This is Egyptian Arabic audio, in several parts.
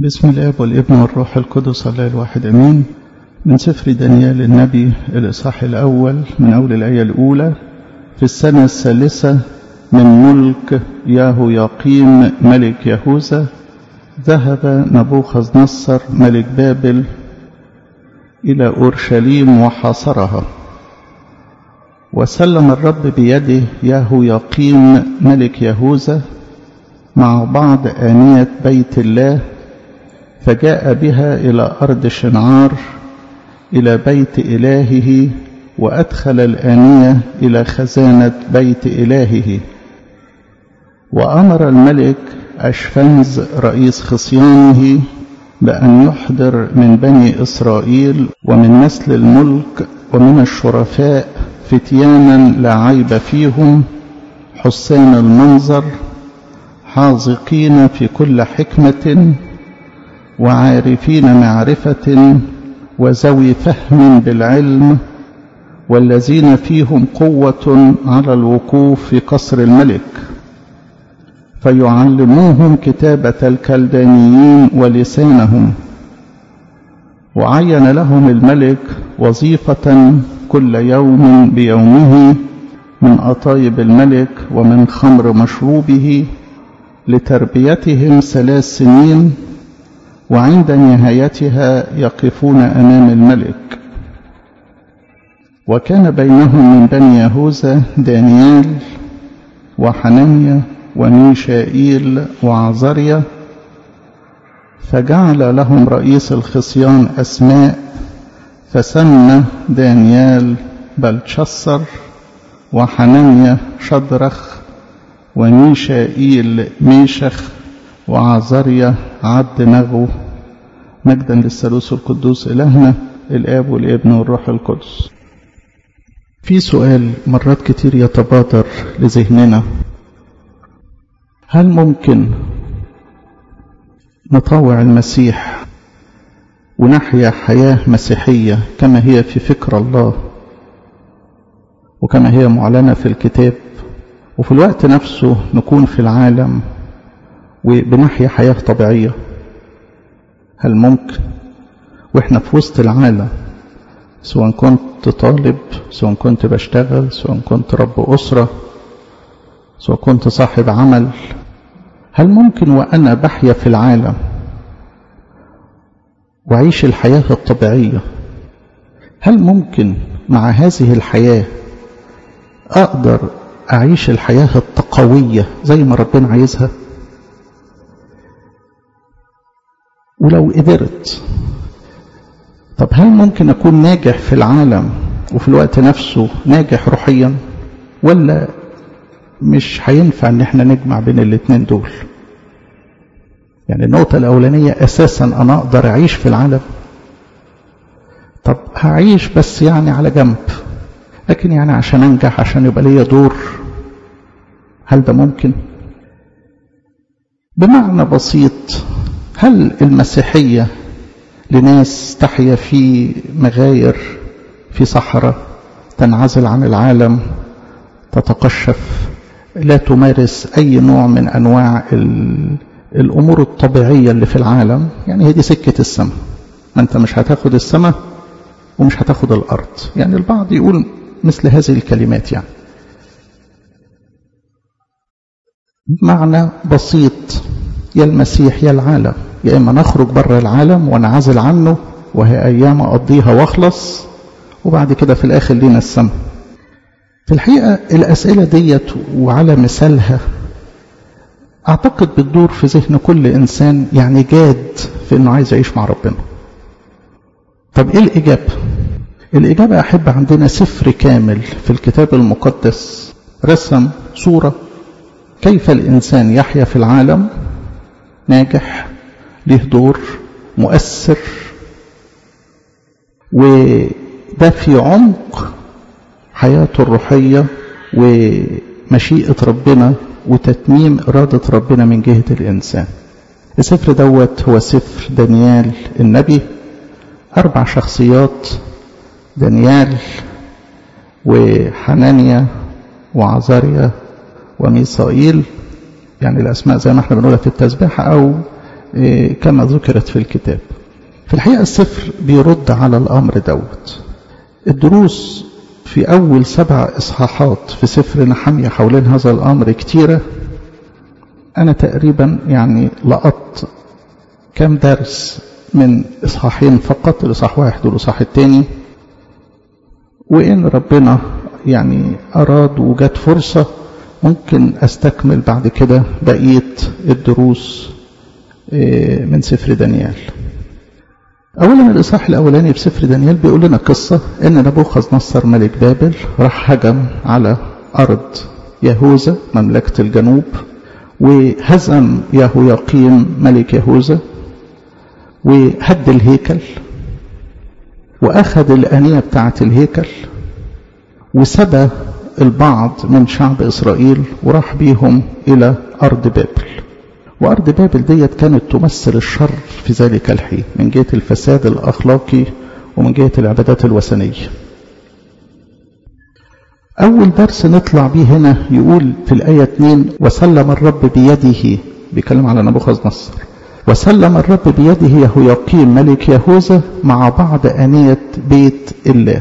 بسم الاب والابن والروح القدس الله الواحد امين من سفر دانيال النبي الاصحاح الاول من اول الايه الاولى في السنه الثالثه من ملك ياهو يقيم ملك يهوذا ذهب نبوخذ نصر ملك بابل الى اورشليم وحاصرها وسلم الرب بيده ياهو يقيم ملك يهوذا مع بعض آنية بيت الله فجاء بها إلى أرض شنعار إلى بيت إلهه وأدخل الآنية إلى خزانة بيت إلهه وأمر الملك أشفنز رئيس خصيانه بأن يحضر من بني إسرائيل ومن نسل الملك ومن الشرفاء فتيانا لا عيب فيهم حسان المنظر حاذقين في كل حكمة وعارفين معرفة وذوي فهم بالعلم والذين فيهم قوة على الوقوف في قصر الملك فيعلموهم كتابة الكلدانيين ولسانهم وعين لهم الملك وظيفة كل يوم بيومه من أطايب الملك ومن خمر مشروبه لتربيتهم ثلاث سنين وعند نهايتها يقفون أمام الملك وكان بينهم من بني يهوذا دانيال وحنانيا وميشائيل وعزريا فجعل لهم رئيس الخصيان أسماء فسمى دانيال بلشصر وحنانيا شدرخ وميشائيل ميشخ وعزريا عبد نغو مجدا للثالوث القدوس إلهنا الآب والابن والروح القدس في سؤال مرات كتير يتبادر لذهننا هل ممكن نطوع المسيح ونحيا حياة مسيحية كما هي في فكر الله وكما هي معلنة في الكتاب وفي الوقت نفسه نكون في العالم وبنحيا حياة طبيعية هل ممكن واحنا في وسط العالم سواء كنت طالب سواء كنت بشتغل سواء كنت رب أسرة سواء كنت صاحب عمل هل ممكن وأنا بحيا في العالم وأعيش الحياة الطبيعية هل ممكن مع هذه الحياة أقدر أعيش الحياة التقوية زي ما ربنا عايزها ولو قدرت طب هل ممكن أكون ناجح في العالم وفي الوقت نفسه ناجح روحيا ولا مش هينفع ان احنا نجمع بين الاتنين دول يعني النقطة الأولانية أساسا أنا أقدر أعيش في العالم طب هعيش بس يعني على جنب لكن يعني عشان أنجح عشان يبقى ليا دور هل ده ممكن بمعنى بسيط هل المسيحية لناس تحيا في مغاير في صحراء تنعزل عن العالم تتقشف لا تمارس أي نوع من أنواع الأمور الطبيعية اللي في العالم يعني هي دي سكة السماء ما أنت مش هتاخد السماء ومش هتاخد الأرض يعني البعض يقول مثل هذه الكلمات يعني معنى بسيط يا المسيح يا العالم يا إما نخرج بره العالم ونعزل عنه وهي أيام أقضيها واخلص وبعد كده في الآخر لينا السماء في الحقيقة الأسئلة ديت وعلى مثالها أعتقد بتدور في ذهن كل إنسان يعني جاد في إنه عايز يعيش مع ربنا طب إيه الإجابة؟ الإجابة أحب عندنا سفر كامل في الكتاب المقدس رسم صورة كيف الإنسان يحيا في العالم ناجح له دور مؤثر وده في عمق حياته الروحية ومشيئة ربنا وتتميم إرادة ربنا من جهة الإنسان السفر دوت هو سفر دانيال النبي أربع شخصيات دانيال وحنانيا وعزاريا وميسائيل يعني الأسماء زي ما احنا بنقولها في التسبيح أو كما ذكرت في الكتاب في الحقيقة السفر بيرد على الأمر دوت الدروس في أول سبع إصحاحات في سفر نحمية حوالين هذا الأمر كتيرة أنا تقريبا يعني لقطت كم درس من إصحاحين فقط الإصحاح واحد والإصحاح الثاني وإن ربنا يعني أراد وجد فرصة ممكن أستكمل بعد كده بقية الدروس من سفر دانيال أولا الإصحاح الأولاني في سفر دانيال بيقول لنا قصة إن نبوخذ نصر ملك بابل راح هجم على أرض يهوذا مملكة الجنوب وهزم يهوياقيم ملك يهوذا وهد الهيكل وأخذ الآنية بتاعة الهيكل وسبى البعض من شعب إسرائيل وراح بيهم إلى أرض بابل وأرض بابل ديت كانت تمثل الشر في ذلك الحين من جهة الفساد الأخلاقي ومن جهة العبادات الوثنية أول درس نطلع بيه هنا يقول في الآية 2 وسلم الرب بيده بيتكلم على نبوخذ نصر وسلم الرب بيده يهوياقيم ملك يهوذا مع بعض آنية بيت الله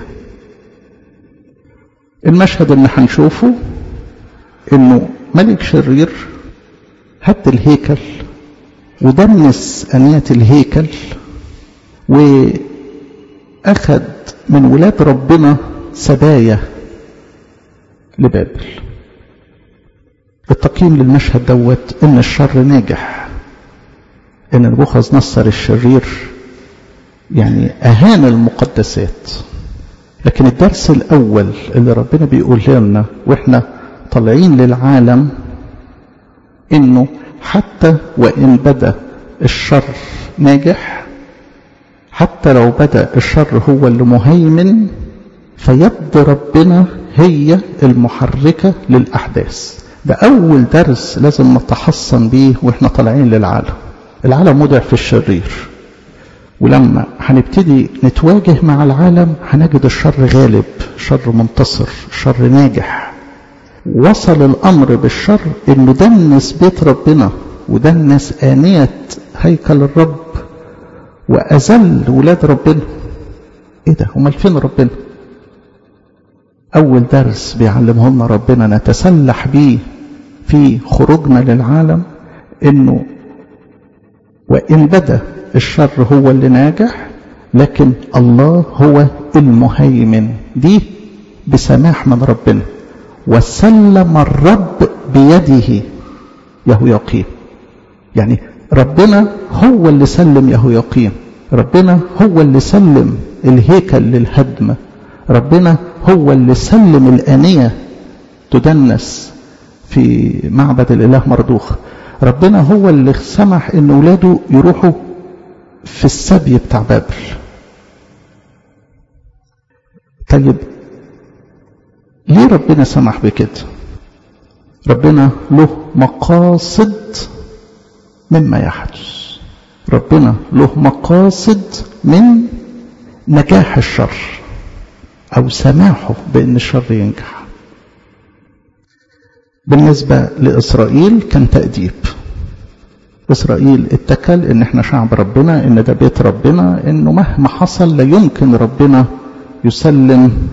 المشهد اللي هنشوفه انه ملك شرير هد الهيكل ودنس آنية الهيكل وأخذ من ولاد ربنا سبايا لبابل التقييم للمشهد دوت ان الشر ناجح ان نبوخذ نصر الشرير يعني اهان المقدسات لكن الدرس الاول اللي ربنا بيقول لنا واحنا طالعين للعالم انه حتى وان بدا الشر ناجح حتى لو بدا الشر هو اللي مهيمن فيد ربنا هي المحركه للاحداث ده اول درس لازم نتحصن بيه واحنا طالعين للعالم العالم مدع في الشرير ولما هنبتدي نتواجه مع العالم هنجد الشر غالب الشر منتصر الشر ناجح وصل الأمر بالشر إنه دنس بيت ربنا ودنس آنية هيكل الرب وأذل ولاد ربنا إيه ده أمال فين ربنا أول درس بيعلمه لنا ربنا نتسلح بيه في خروجنا للعالم إنه وإن بدا الشر هو اللي ناجح لكن الله هو المهيمن دي بسماح من ربنا وسلم الرب بيده يهوياقيم يعني ربنا هو اللي سلم يهوياقيم ربنا هو اللي سلم الهيكل للهدم ربنا هو اللي سلم الآنية تدنس في معبد الإله مردوخ ربنا هو اللي سمح ان اولاده يروحوا في السبي بتاع بابل طيب ليه ربنا سمح بكده ربنا له مقاصد مما يحدث ربنا له مقاصد من نجاح الشر او سماحه بان الشر ينجح بالنسبة لإسرائيل كان تأديب إسرائيل اتكل إن إحنا شعب ربنا إن ده بيت ربنا إنه مهما حصل لا يمكن ربنا يسلم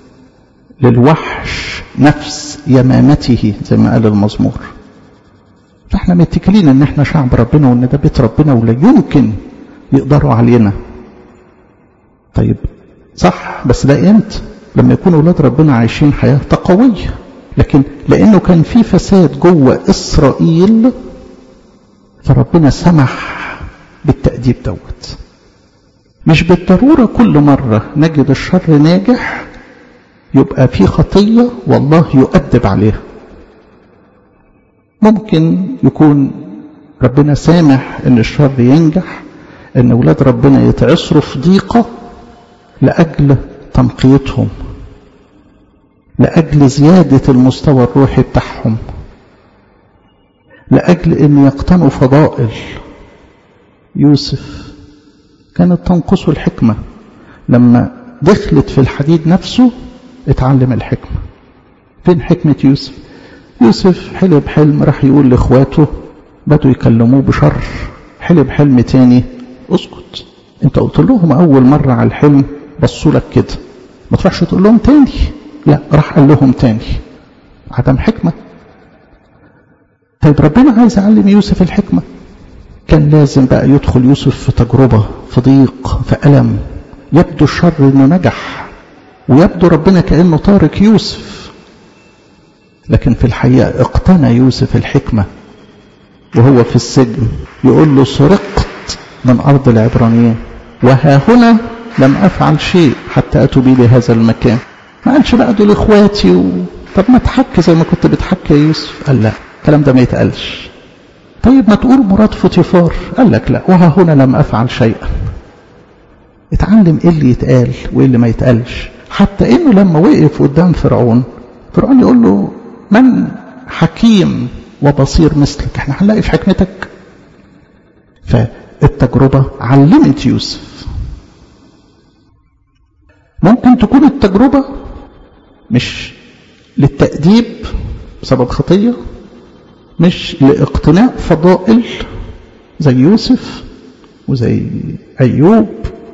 للوحش نفس يمامته زي ما قال المزمور فإحنا متكلين إن إحنا شعب ربنا وإن ده بيت ربنا ولا يمكن يقدروا علينا طيب صح بس ده إمتى لما يكون أولاد ربنا عايشين حياة قوية لكن لأنه كان في فساد جوه إسرائيل فربنا سمح بالتأديب دوت مش بالضرورة كل مرة نجد الشر ناجح يبقى في خطية والله يؤدب عليها ممكن يكون ربنا سامح ان الشر ينجح ان اولاد ربنا يتعصروا في ضيقة لأجل تنقيتهم لأجل زيادة المستوى الروحي بتاعهم لأجل أن يقتنوا فضائل يوسف كانت تنقصه الحكمة لما دخلت في الحديد نفسه اتعلم الحكمة فين حكمة يوسف يوسف حلم حلم راح يقول لإخواته بدوا يكلموه بشر حلم حلم تاني اسكت انت قلت لهم اول مرة على الحلم بصوا لك كده ما تروحش تقول لهم تاني لا راح قال لهم تاني عدم حكمة طيب ربنا عايز يعلم يوسف الحكمة كان لازم بقى يدخل يوسف في تجربة في ضيق في ألم يبدو الشر انه نجح ويبدو ربنا كأنه تارك يوسف لكن في الحقيقة اقتنى يوسف الحكمة وهو في السجن يقول له سرقت من أرض العبرانيين وها هنا لم أفعل شيء حتى أتوا بي لهذا المكان ما قالش بقى دول إخواتي و... طب ما تحكي زي ما كنت بتحكي يا يوسف قال لا الكلام ده ما يتقالش طيب ما تقول مراد فوتيفار قال لك لا وها هنا لم أفعل شيئا اتعلم ايه اللي يتقال وايه اللي ما يتقالش حتى انه لما وقف قدام فرعون فرعون يقول له من حكيم وبصير مثلك احنا هنلاقي في حكمتك فالتجربة علمت يوسف ممكن تكون التجربة مش للتأديب بسبب خطية مش لاقتناء فضائل زي يوسف وزي أيوب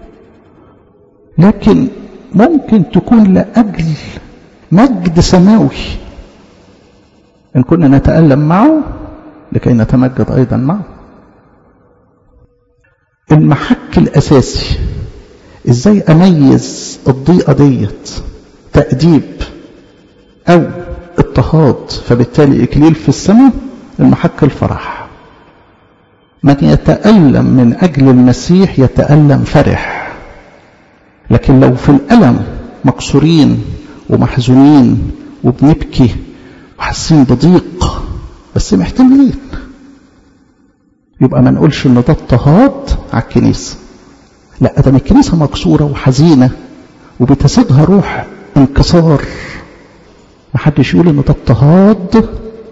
لكن ممكن تكون لأجل مجد سماوي إن كنا نتألم معه لكي نتمجد أيضا معه المحك الأساسي إزاي أميز الضيقة ديت تأديب أو اضطهاد فبالتالي إكليل في السماء المحك الفرح من يتألم من أجل المسيح يتألم فرح لكن لو في الألم مكسورين ومحزونين وبنبكي وحاسين بضيق بس محتملين يبقى ما نقولش ان ده اضطهاد على الكنيسه لا ده الكنيسه مكسوره وحزينه وبتسيبها روح انكسار ما حدش يقول ان ده اضطهاد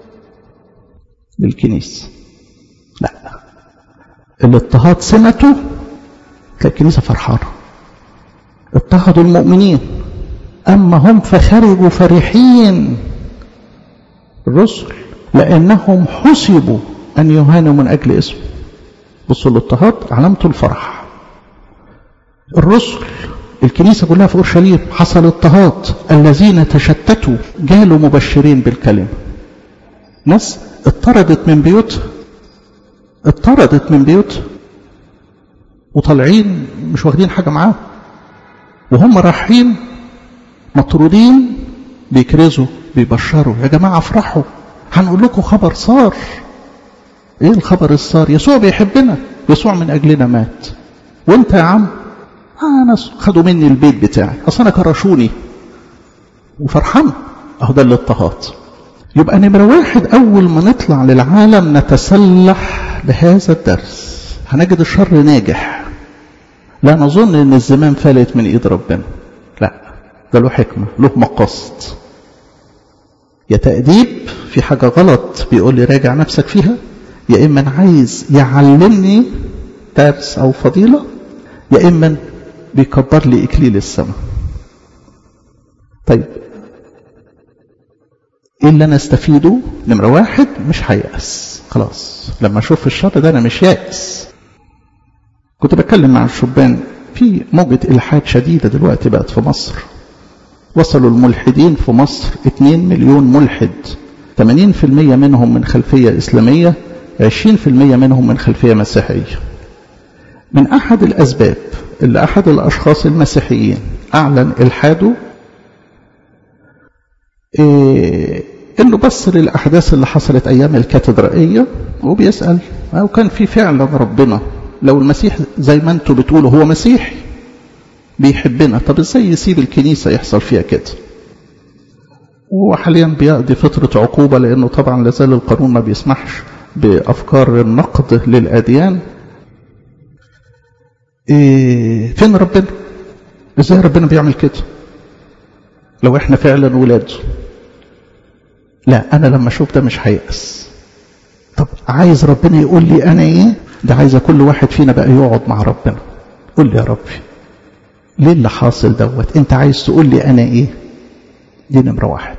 للكنيسه لا الاضطهاد سمته تلاقي الكنيسه فرحانه اضطهدوا المؤمنين اما هم فخرجوا فرحين الرسل لانهم حسبوا أن يهانوا من أجل اسمه بصوا الاضطهاد علامته الفرح الرسل الكنيسة كلها في أورشليم حصل اضطهاد الذين تشتتوا جالوا مبشرين بالكلمة ناس اضطردت من بيوتها اضطردت من بيوتها وطالعين مش واخدين حاجة معاهم وهم رايحين مطرودين بيكرزوا بيبشروا يا جماعة افرحوا هنقول لكم خبر صار ايه الخبر الصار يسوع بيحبنا يسوع من اجلنا مات وانت يا عم آه انا خدوا مني البيت بتاعي اصل انا كرشوني وفرحان اهو ده الاضطهاد يبقى نمرة واحد اول ما نطلع للعالم نتسلح بهذا الدرس هنجد الشر ناجح لا نظن ان الزمان فلت من ايد ربنا لا ده له حكمة له مقاصد يا تأديب في حاجة غلط بيقول لي راجع نفسك فيها يا إما عايز يعلمني درس أو فضيلة يا إما بيكبر لي إكليل السماء طيب إيه اللي أنا استفيده نمرة واحد مش هيأس خلاص لما أشوف الشر ده أنا مش يأس كنت بتكلم مع الشبان في موجة إلحاد شديدة دلوقتي بقت في مصر وصلوا الملحدين في مصر 2 مليون ملحد 80% منهم من خلفية إسلامية 20% منهم من خلفية مسيحية من أحد الأسباب اللي أحد الأشخاص المسيحيين أعلن إلحاده إيه إنه بص للأحداث اللي حصلت أيام الكاتدرائية وبيسأل أو كان في فعلا ربنا لو المسيح زي ما أنتوا بتقولوا هو مسيحي بيحبنا طب ازاي يسيب الكنيسة يحصل فيها كده وحاليا بيقضي فترة عقوبة لأنه طبعا لازال القانون ما بيسمحش بأفكار النقد للأديان إيه فين ربنا ازاي ربنا بيعمل كده لو احنا فعلا ولاده لا انا لما اشوف ده مش هيأس طب عايز ربنا يقول لي انا ايه ده عايز كل واحد فينا بقى يقعد مع ربنا قول لي يا ربي ليه اللي حاصل دوت انت عايز تقول لي انا ايه دي نمرة واحد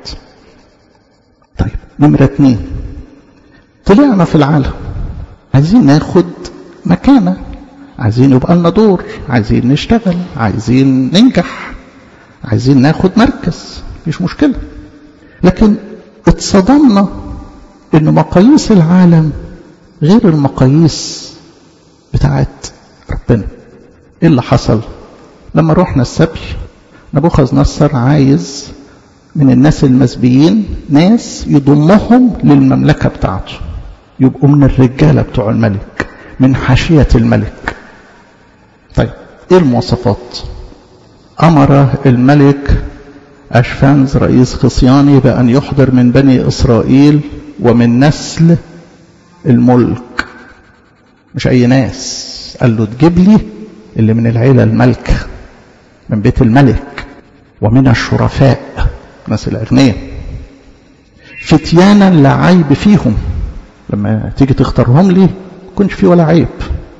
طيب نمرة اتنين طلعنا في العالم عايزين ناخد مكانة عايزين يبقى لنا دور عايزين نشتغل عايزين ننجح عايزين ناخد مركز مش مشكلة لكن اتصدمنا ان مقاييس العالم غير المقاييس بتاعت ربنا ايه اللي حصل لما رحنا السبي نبوخذ نصر عايز من الناس المسبيين ناس يضمهم للمملكة بتاعته يبقوا من الرجالة بتوع الملك من حاشية الملك طيب ايه المواصفات امر الملك اشفانز رئيس خصياني بان يحضر من بني اسرائيل ومن نسل الملك مش اي ناس قال له تجيب لي اللي من العيله الملكه من بيت الملك ومن الشرفاء ناس الاغنياء فتيانا لا عيب فيهم لما تيجي تختارهم لي يكونش فيه ولا عيب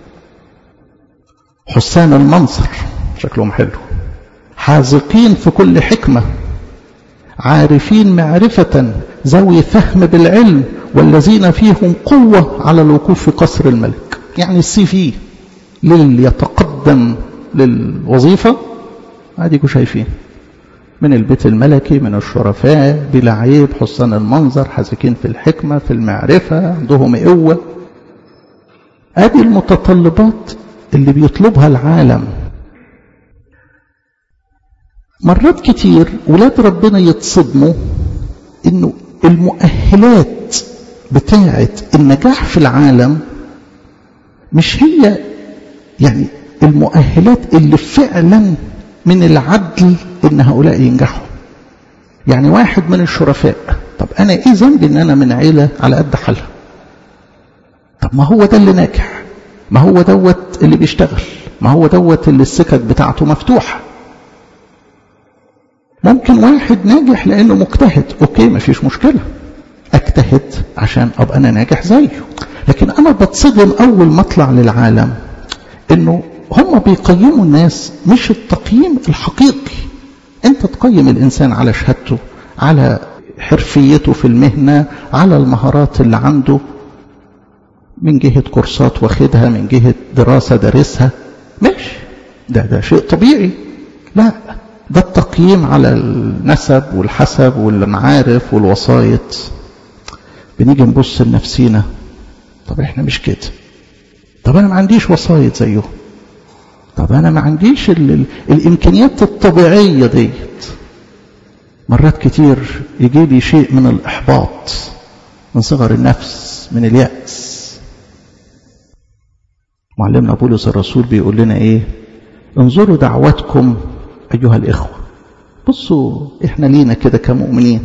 حسان المنظر شكلهم حلو حاذقين في كل حكمة عارفين معرفة ذوي فهم بالعلم والذين فيهم قوة على الوقوف في قصر الملك يعني السي في للي يتقدم للوظيفة اديكوا شايفين من البيت الملكي من الشرفاء بلا عيب حسان المنظر حذقين في الحكمة في المعرفة عندهم قوة ادي المتطلبات اللي بيطلبها العالم مرات كتير ولاد ربنا يتصدموا انه المؤهلات بتاعه النجاح في العالم مش هي يعني المؤهلات اللي فعلا من العدل ان هؤلاء ينجحوا يعني واحد من الشرفاء طب انا ايه ذنبي ان انا من عيله على قد حالها طب ما هو ده اللي ناجح ما هو دوت اللي بيشتغل ما هو دوت اللي السكك بتاعته مفتوحه ممكن واحد ناجح لانه مجتهد اوكي ما فيش مشكله اجتهد عشان ابقى انا ناجح زيه لكن انا بتصدم اول ما اطلع للعالم انه هم بيقيموا الناس مش التقييم الحقيقي انت تقيم الانسان على شهادته على حرفيته في المهنه على المهارات اللي عنده من جهه كورسات واخدها من جهه دراسه دارسها ماشي ده ده شيء طبيعي لا ده التقييم على النسب والحسب والمعارف والوسايط بنيجي نبص لنفسينا طب احنا مش كده طب انا ما عنديش وسايط زيهم طب انا ما عنديش ال ال الامكانيات الطبيعيه ديت مرات كتير يجي لي شيء من الاحباط من صغر النفس من الياس معلمنا بولس الرسول بيقول لنا ايه انظروا دعوتكم أيها الإخوة بصوا إحنا لينا كده كمؤمنين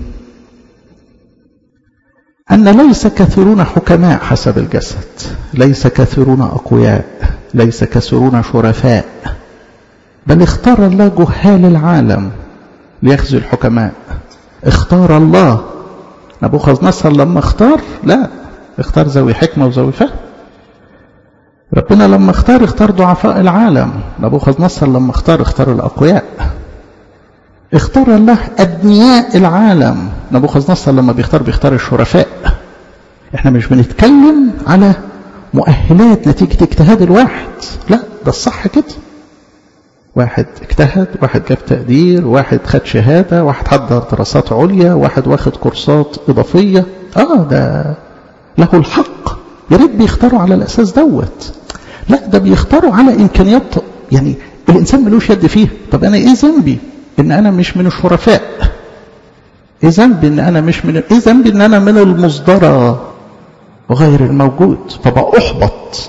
أن ليس كثيرون حكماء حسب الجسد ليس كثيرون أقوياء ليس كثيرون شرفاء بل اختار الله جهال العالم ليخزي الحكماء اختار الله نبوخذ نصر لما اختار لا اختار ذوي حكمة وذوي فهم ربنا لما اختار اختار ضعفاء العالم نبوخذ نصر لما اختار اختار الأقوياء اختار الله أدنياء العالم نبوخذ نصر لما بيختار بيختار الشرفاء احنا مش بنتكلم على مؤهلات نتيجة اجتهاد الواحد لا ده الصح كده واحد اجتهد واحد جاب تقدير واحد خد شهادة واحد حضر دراسات عليا واحد واخد كورسات إضافية اه ده له الحق يا ريت بيختاروا على الأساس دوت لا ده بيختاروا على إمكانيات يعني الإنسان ملوش يد فيها طب أنا إيه ذنبي إن أنا مش من الشرفاء إيه ذنبي إن أنا مش من إيه ذنبي إن أنا من المصدرة وغير الموجود فبأحبط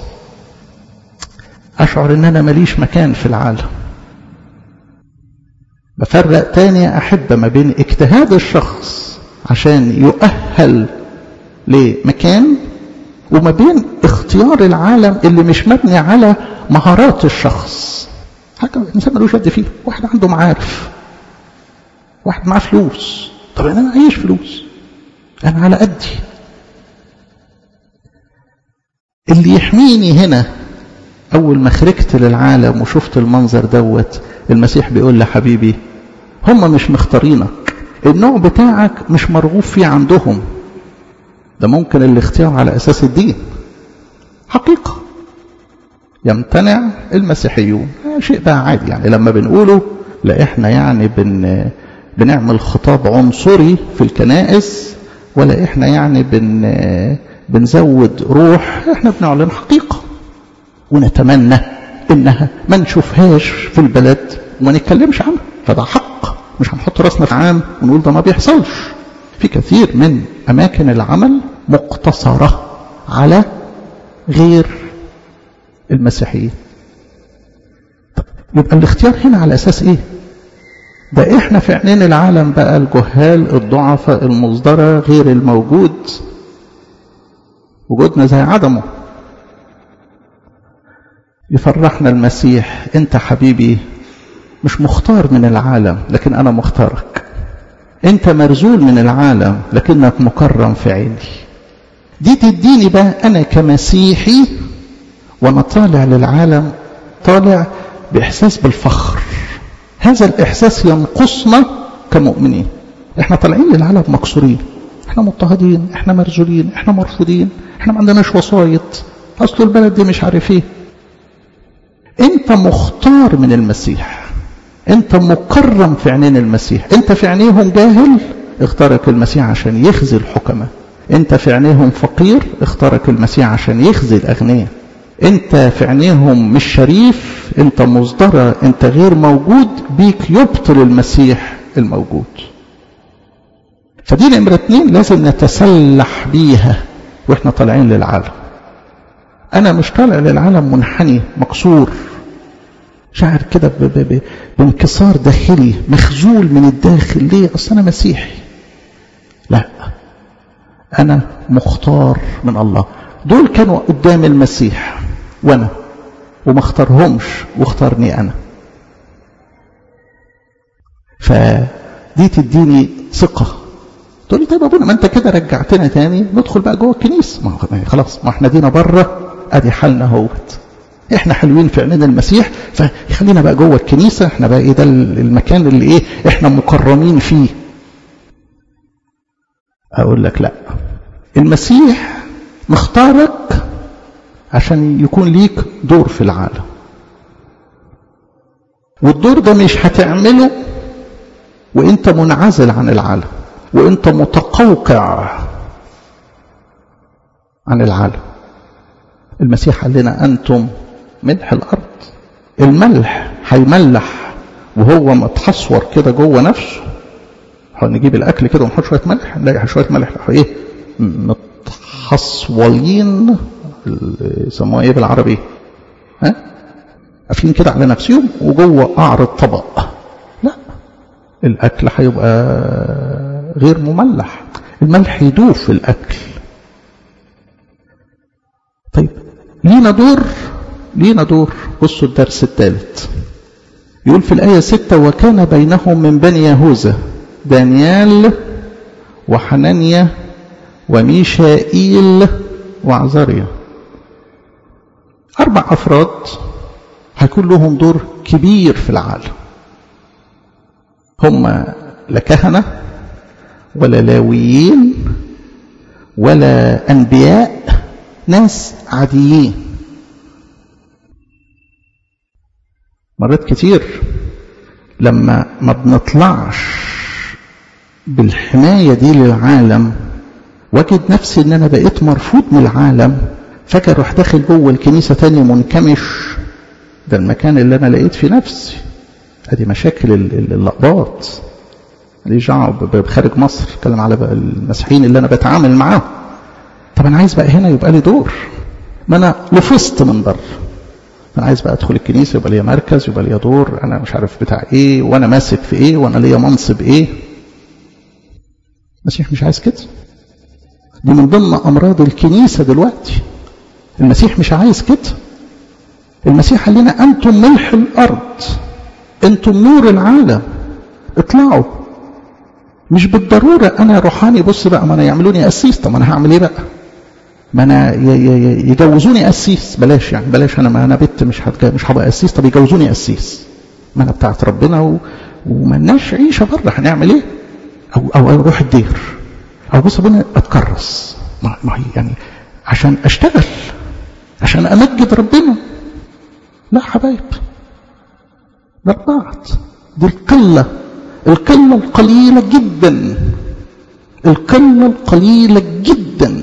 أشعر إن أنا ماليش مكان في العالم بفرق تاني يا أحبة ما بين اجتهاد الشخص عشان يؤهل لمكان وما بين اختيار العالم اللي مش مبني على مهارات الشخص حاجة الإنسان ملوش يد فيه واحد عنده معارف واحد معاه فلوس طب أنا معيش فلوس أنا على قدي اللي يحميني هنا أول ما خرجت للعالم وشفت المنظر دوت المسيح بيقول لي حبيبي هم مش مختارينك النوع بتاعك مش مرغوب فيه عندهم ده ممكن الاختيار على أساس الدين حقيقة يمتنع المسيحيون شيء بقى عادي يعني لما بنقوله لا احنا يعني بن بنعمل خطاب عنصري في الكنائس ولا احنا يعني بن بنزود روح احنا بنعلن حقيقة ونتمنى انها ما نشوفهاش في البلد وما نتكلمش عنها فده حق مش هنحط راسنا في عام ونقول ده ما بيحصلش في كثير من اماكن العمل مقتصرة على غير المسيحيين طب يبقى الاختيار هنا على اساس ايه ده احنا في عينين العالم بقى الجهال الضعفاء المصدرة غير الموجود وجودنا زي عدمه يفرحنا المسيح انت حبيبي مش مختار من العالم لكن انا مختارك انت مرزول من العالم لكنك مكرم في عيني دي تديني بقى انا كمسيحي وانا طالع للعالم طالع باحساس بالفخر هذا الاحساس ينقصنا كمؤمنين احنا طالعين للعالم مكسورين احنا مضطهدين احنا مرزولين احنا مرفوضين احنا ما عندناش وسايط اصل البلد دي مش عارف ايه انت مختار من المسيح انت مكرم في عينين المسيح انت في عينيهم جاهل اختارك المسيح عشان يخزي الحكماء انت في عينيهم فقير اختارك المسيح عشان يخزي الاغنياء انت في عينيهم مش شريف انت مصدرة انت غير موجود بيك يبطل المسيح الموجود فدي نمرة اتنين لازم نتسلح بيها واحنا طالعين للعالم انا مش طالع للعالم منحني مكسور شاعر كده بانكسار داخلي مخزول من الداخل ليه اصل انا مسيحي لا انا مختار من الله دول كانوا قدام المسيح وانا وما اختارهمش واختارني انا فدي تديني ثقة تقول لي طيب يا ابونا ما انت كده رجعتنا تاني ندخل بقى جوه الكنيسة ما خلاص ما احنا دينا بره ادي حالنا اهوت احنا حلوين في عينين المسيح فيخلينا بقى جوه الكنيسة احنا بقى ايه ده المكان اللي ايه احنا مكرمين فيه اقول لك لا المسيح مختارك عشان يكون ليك دور في العالم والدور ده مش هتعمله وانت منعزل عن العالم وانت متقوقع عن العالم المسيح قال لنا انتم ملح الارض الملح هيملح وهو متحصور كده جوه نفسه نجيب الاكل كده ونحط شويه ملح نلاقي شويه ملح ايه متحصولين يسموها ايه بالعربي ها قافلين كده على نفسهم وجوه قعر الطبق لا الاكل هيبقى غير مملح الملح يدوب في الاكل طيب لينا دور لينا دور بصوا الدرس الثالث يقول في الآية ستة وكان بينهم من بني يهوذا دانيال وحنانيا وميشائيل وعزاريا أربع أفراد هيكون لهم دور كبير في العالم هم لا كهنة ولا لاويين ولا أنبياء ناس عاديين مرات كتير لما ما بنطلعش بالحماية دي للعالم واجد نفسي ان انا بقيت مرفوض من العالم فجأة اروح داخل جوه الكنيسة تاني منكمش ده المكان اللي انا لقيت فيه نفسي ادي مشاكل اللقباط اللي دعوه بخارج مصر اتكلم على المسيحيين اللي انا بتعامل معاهم طب انا عايز بقى هنا يبقى لي دور ما انا لفظت من بره انا عايز بقى ادخل الكنيسه يبقى ليا مركز يبقى ليا دور انا مش عارف بتاع ايه وانا ماسك في ايه وانا ليا منصب ايه المسيح مش عايز كده دي من ضمن امراض الكنيسه دلوقتي المسيح مش عايز كده المسيح قال لنا انتم ملح الارض انتم نور العالم اطلعوا مش بالضروره انا روحاني بص بقى ما انا يعملوني قسيس طب انا هعمل ايه بقى ما انا يجوزوني قسيس بلاش يعني بلاش انا ما انا بنت مش هتج... مش هبقى قسيس طب يجوزوني قسيس ما انا بتاعت ربنا و... ومالناش عيشه بره هنعمل ايه؟ او او اروح الدير او بص ابونا اتكرس ما... ما يعني عشان اشتغل عشان امجد ربنا لا حبايب ده البعض دي القلة القلة القليلة جدا القلة القليلة جدا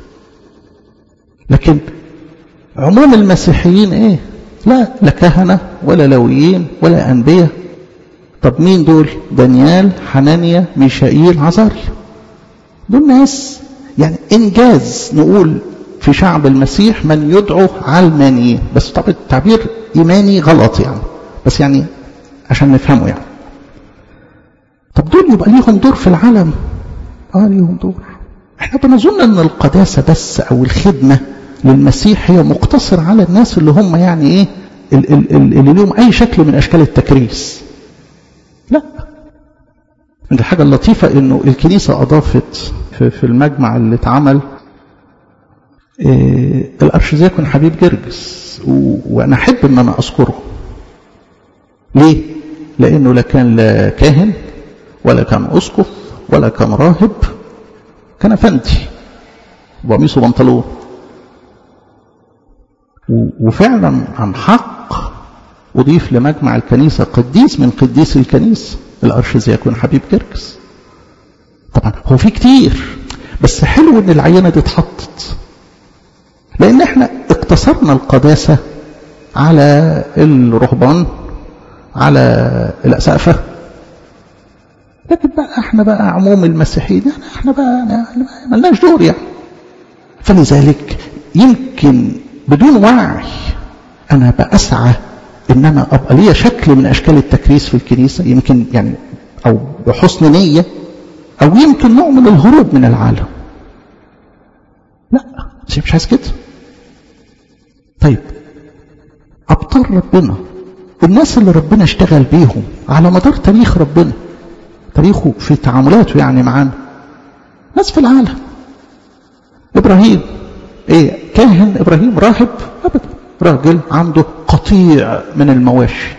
لكن عموم المسيحيين ايه لا لا كهنة ولا لويين ولا أنبياء طب مين دول دانيال حنانيا ميشائيل عزاريا دول ناس يعني إنجاز نقول في شعب المسيح من يدعو علمانيين بس طبعا التعبير إيماني غلط يعني بس يعني عشان نفهمه يعني طب دول يبقى ليهم دور في العالم اه ليهم دور احنا بنظن ان القداسة بس او الخدمة للمسيح هي مقتصر على الناس اللي هم يعني ايه اللي لهم اي شكل من اشكال التكريس لا من الحاجة اللطيفة انه الكنيسة اضافت في, في المجمع اللي اتعمل إيه الارشدياكون حبيب جرجس وانا احب ان انا اذكره ليه لانه لا كان لا كاهن ولا كان اسقف ولا كان راهب كان فندي وقميصه بنطلون وفعلا عن حق أضيف لمجمع الكنيسة قديس من قديس الكنيسة الأرشدياكون حبيب كركس طبعا هو في كتير بس حلو ان العينة دي اتحطت لان احنا اقتصرنا القداسة على الرهبان على الأسقفة لكن بقى احنا بقى عموم المسيحيين يعني احنا بقى يعني ملناش دور يعني فلذلك يمكن بدون وعي انا بأسعى ان انا ابقى ليا شكل من اشكال التكريس في الكنيسة يمكن يعني او بحسن نية او يمكن نوع من الهروب من العالم لا بس مش عايز كده طيب ابطال ربنا الناس اللي ربنا اشتغل بيهم على مدار تاريخ ربنا تاريخه في تعاملاته يعني معانا ناس في العالم ابراهيم ايه كاهن ابراهيم راهب ابدا راجل عنده قطيع من المواشي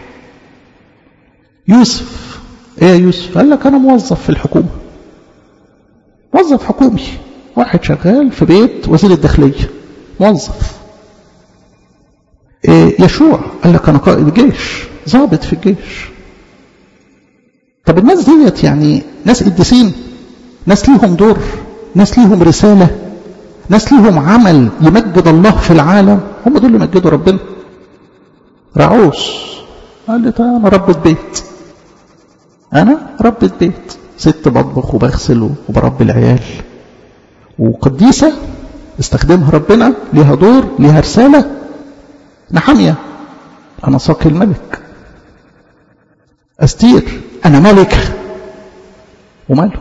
يوسف ايه يا يوسف قال لك انا موظف في الحكومه موظف حكومي واحد شغال في بيت وزير الداخليه موظف إيه يشوع قال لك انا قائد جيش ضابط في الجيش طب الناس ديت يعني ناس قديسين ناس ليهم دور ناس ليهم رسالة ناس ليهم عمل يمجد الله في العالم هم دول اللي يمجدوا ربنا رعوس قال لي طيب انا ربة بيت انا ربة بيت ست بطبخ وبغسل وبربي العيال وقديسة استخدمها ربنا ليها دور ليها رسالة نحمية انا ساقي الملك استير أنا ملك وماله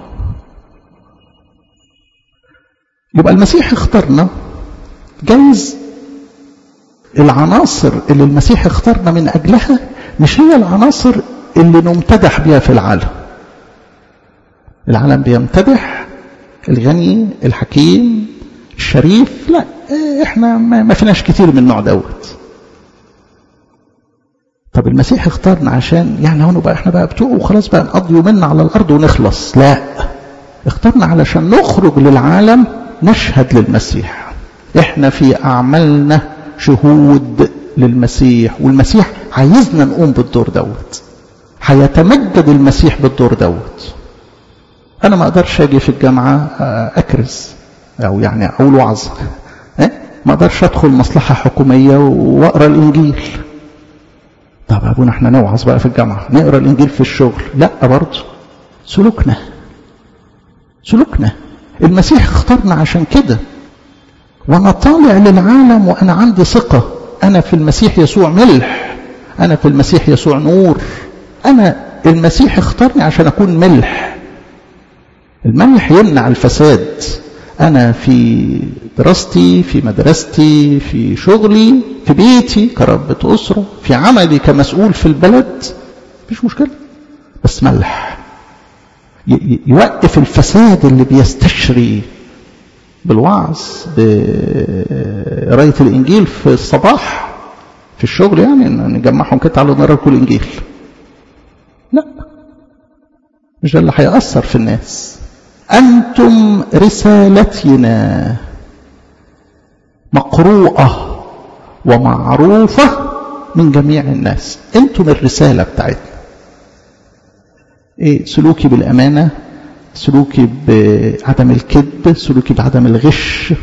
يبقى المسيح اختارنا جايز العناصر اللي المسيح اختارنا من أجلها مش هي العناصر اللي نمتدح بها في العالم العالم بيمتدح الغني الحكيم الشريف لا احنا ما فيناش كتير من النوع دوت طب المسيح اختارنا عشان يعني هون بقى احنا بقى بتوع وخلاص بقى نقضي يومنا على الارض ونخلص لا اختارنا علشان نخرج للعالم نشهد للمسيح احنا في اعمالنا شهود للمسيح والمسيح عايزنا نقوم بالدور دوت هيتمجد المسيح بالدور دوت انا ما اقدرش اجي في الجامعه اكرز او يعني اقول وعظ ما اقدرش ادخل مصلحه حكوميه واقرا الانجيل طب ابونا احنا نوعظ بقى في الجامعه نقرا الانجيل في الشغل لا برضه سلوكنا سلوكنا المسيح اختارنا عشان كده وانا طالع للعالم وانا عندي ثقه انا في المسيح يسوع ملح انا في المسيح يسوع نور انا المسيح اختارني عشان اكون ملح الملح يمنع الفساد انا في دراستي في مدرستي في شغلي في بيتي كربة أسرة في عملي كمسؤول في البلد مفيش مشكلة بس ملح يوقف الفساد اللي بيستشري بالوعظ بقراية الإنجيل في الصباح في الشغل يعني نجمعهم كده على نقرا كل إنجيل لا مش ده اللي هيأثر في الناس أنتم رسالتنا مقروءة ومعروفة من جميع الناس انتم الرسالة بتاعتنا ايه سلوكي بالأمانة سلوكي بعدم الكذب سلوكي بعدم الغش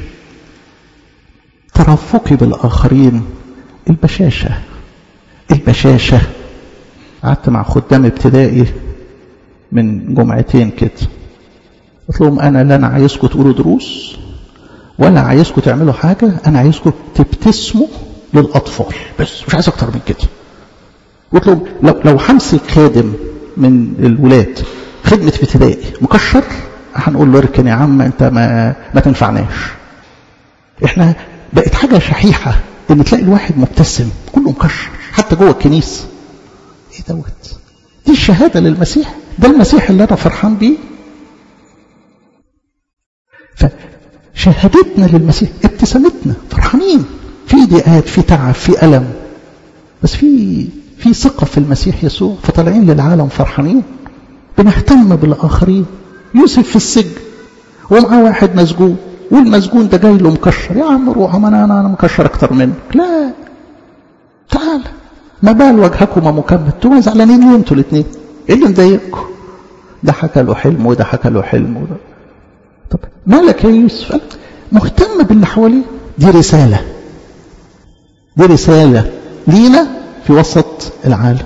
ترفقي بالآخرين البشاشة البشاشة قعدت مع خدام ابتدائي من جمعتين كده قلت لهم أنا لا أنا عايزكم تقولوا دروس ولا عايزكم تعملوا حاجة أنا عايزكم تبتسموا للأطفال بس مش عايز أكتر من كده قلت لهم لو, لو همسك خادم من الولاد خدمة في ابتدائي مكشر هنقول له اركن يا عم انت ما, ما تنفعناش احنا بقت حاجة شحيحة ان تلاقي الواحد مبتسم كله مكشر حتى جوه الكنيسة ايه دوت دي الشهادة للمسيح ده المسيح اللي انا فرحان بيه فشهادتنا للمسيح ابتسامتنا فرحانين في ضيقات في تعب في ألم بس في في ثقة في المسيح يسوع فطالعين للعالم فرحانين بنهتم بالآخرين يوسف في السجن ومعاه واحد مسجون والمسجون ده جاي له مكشر يا عم روح ما انا انا مكشر اكتر منك لا تعال ما بال وجهكما مكمل انتوا زعلانين ليه انتوا الاثنين ايه اللي مضايقكم ده حكى له حلم وده حكى له حلم وده طب مالك يا يوسف مهتم باللي حواليه دي رسالة دي رسالة لينا في وسط العالم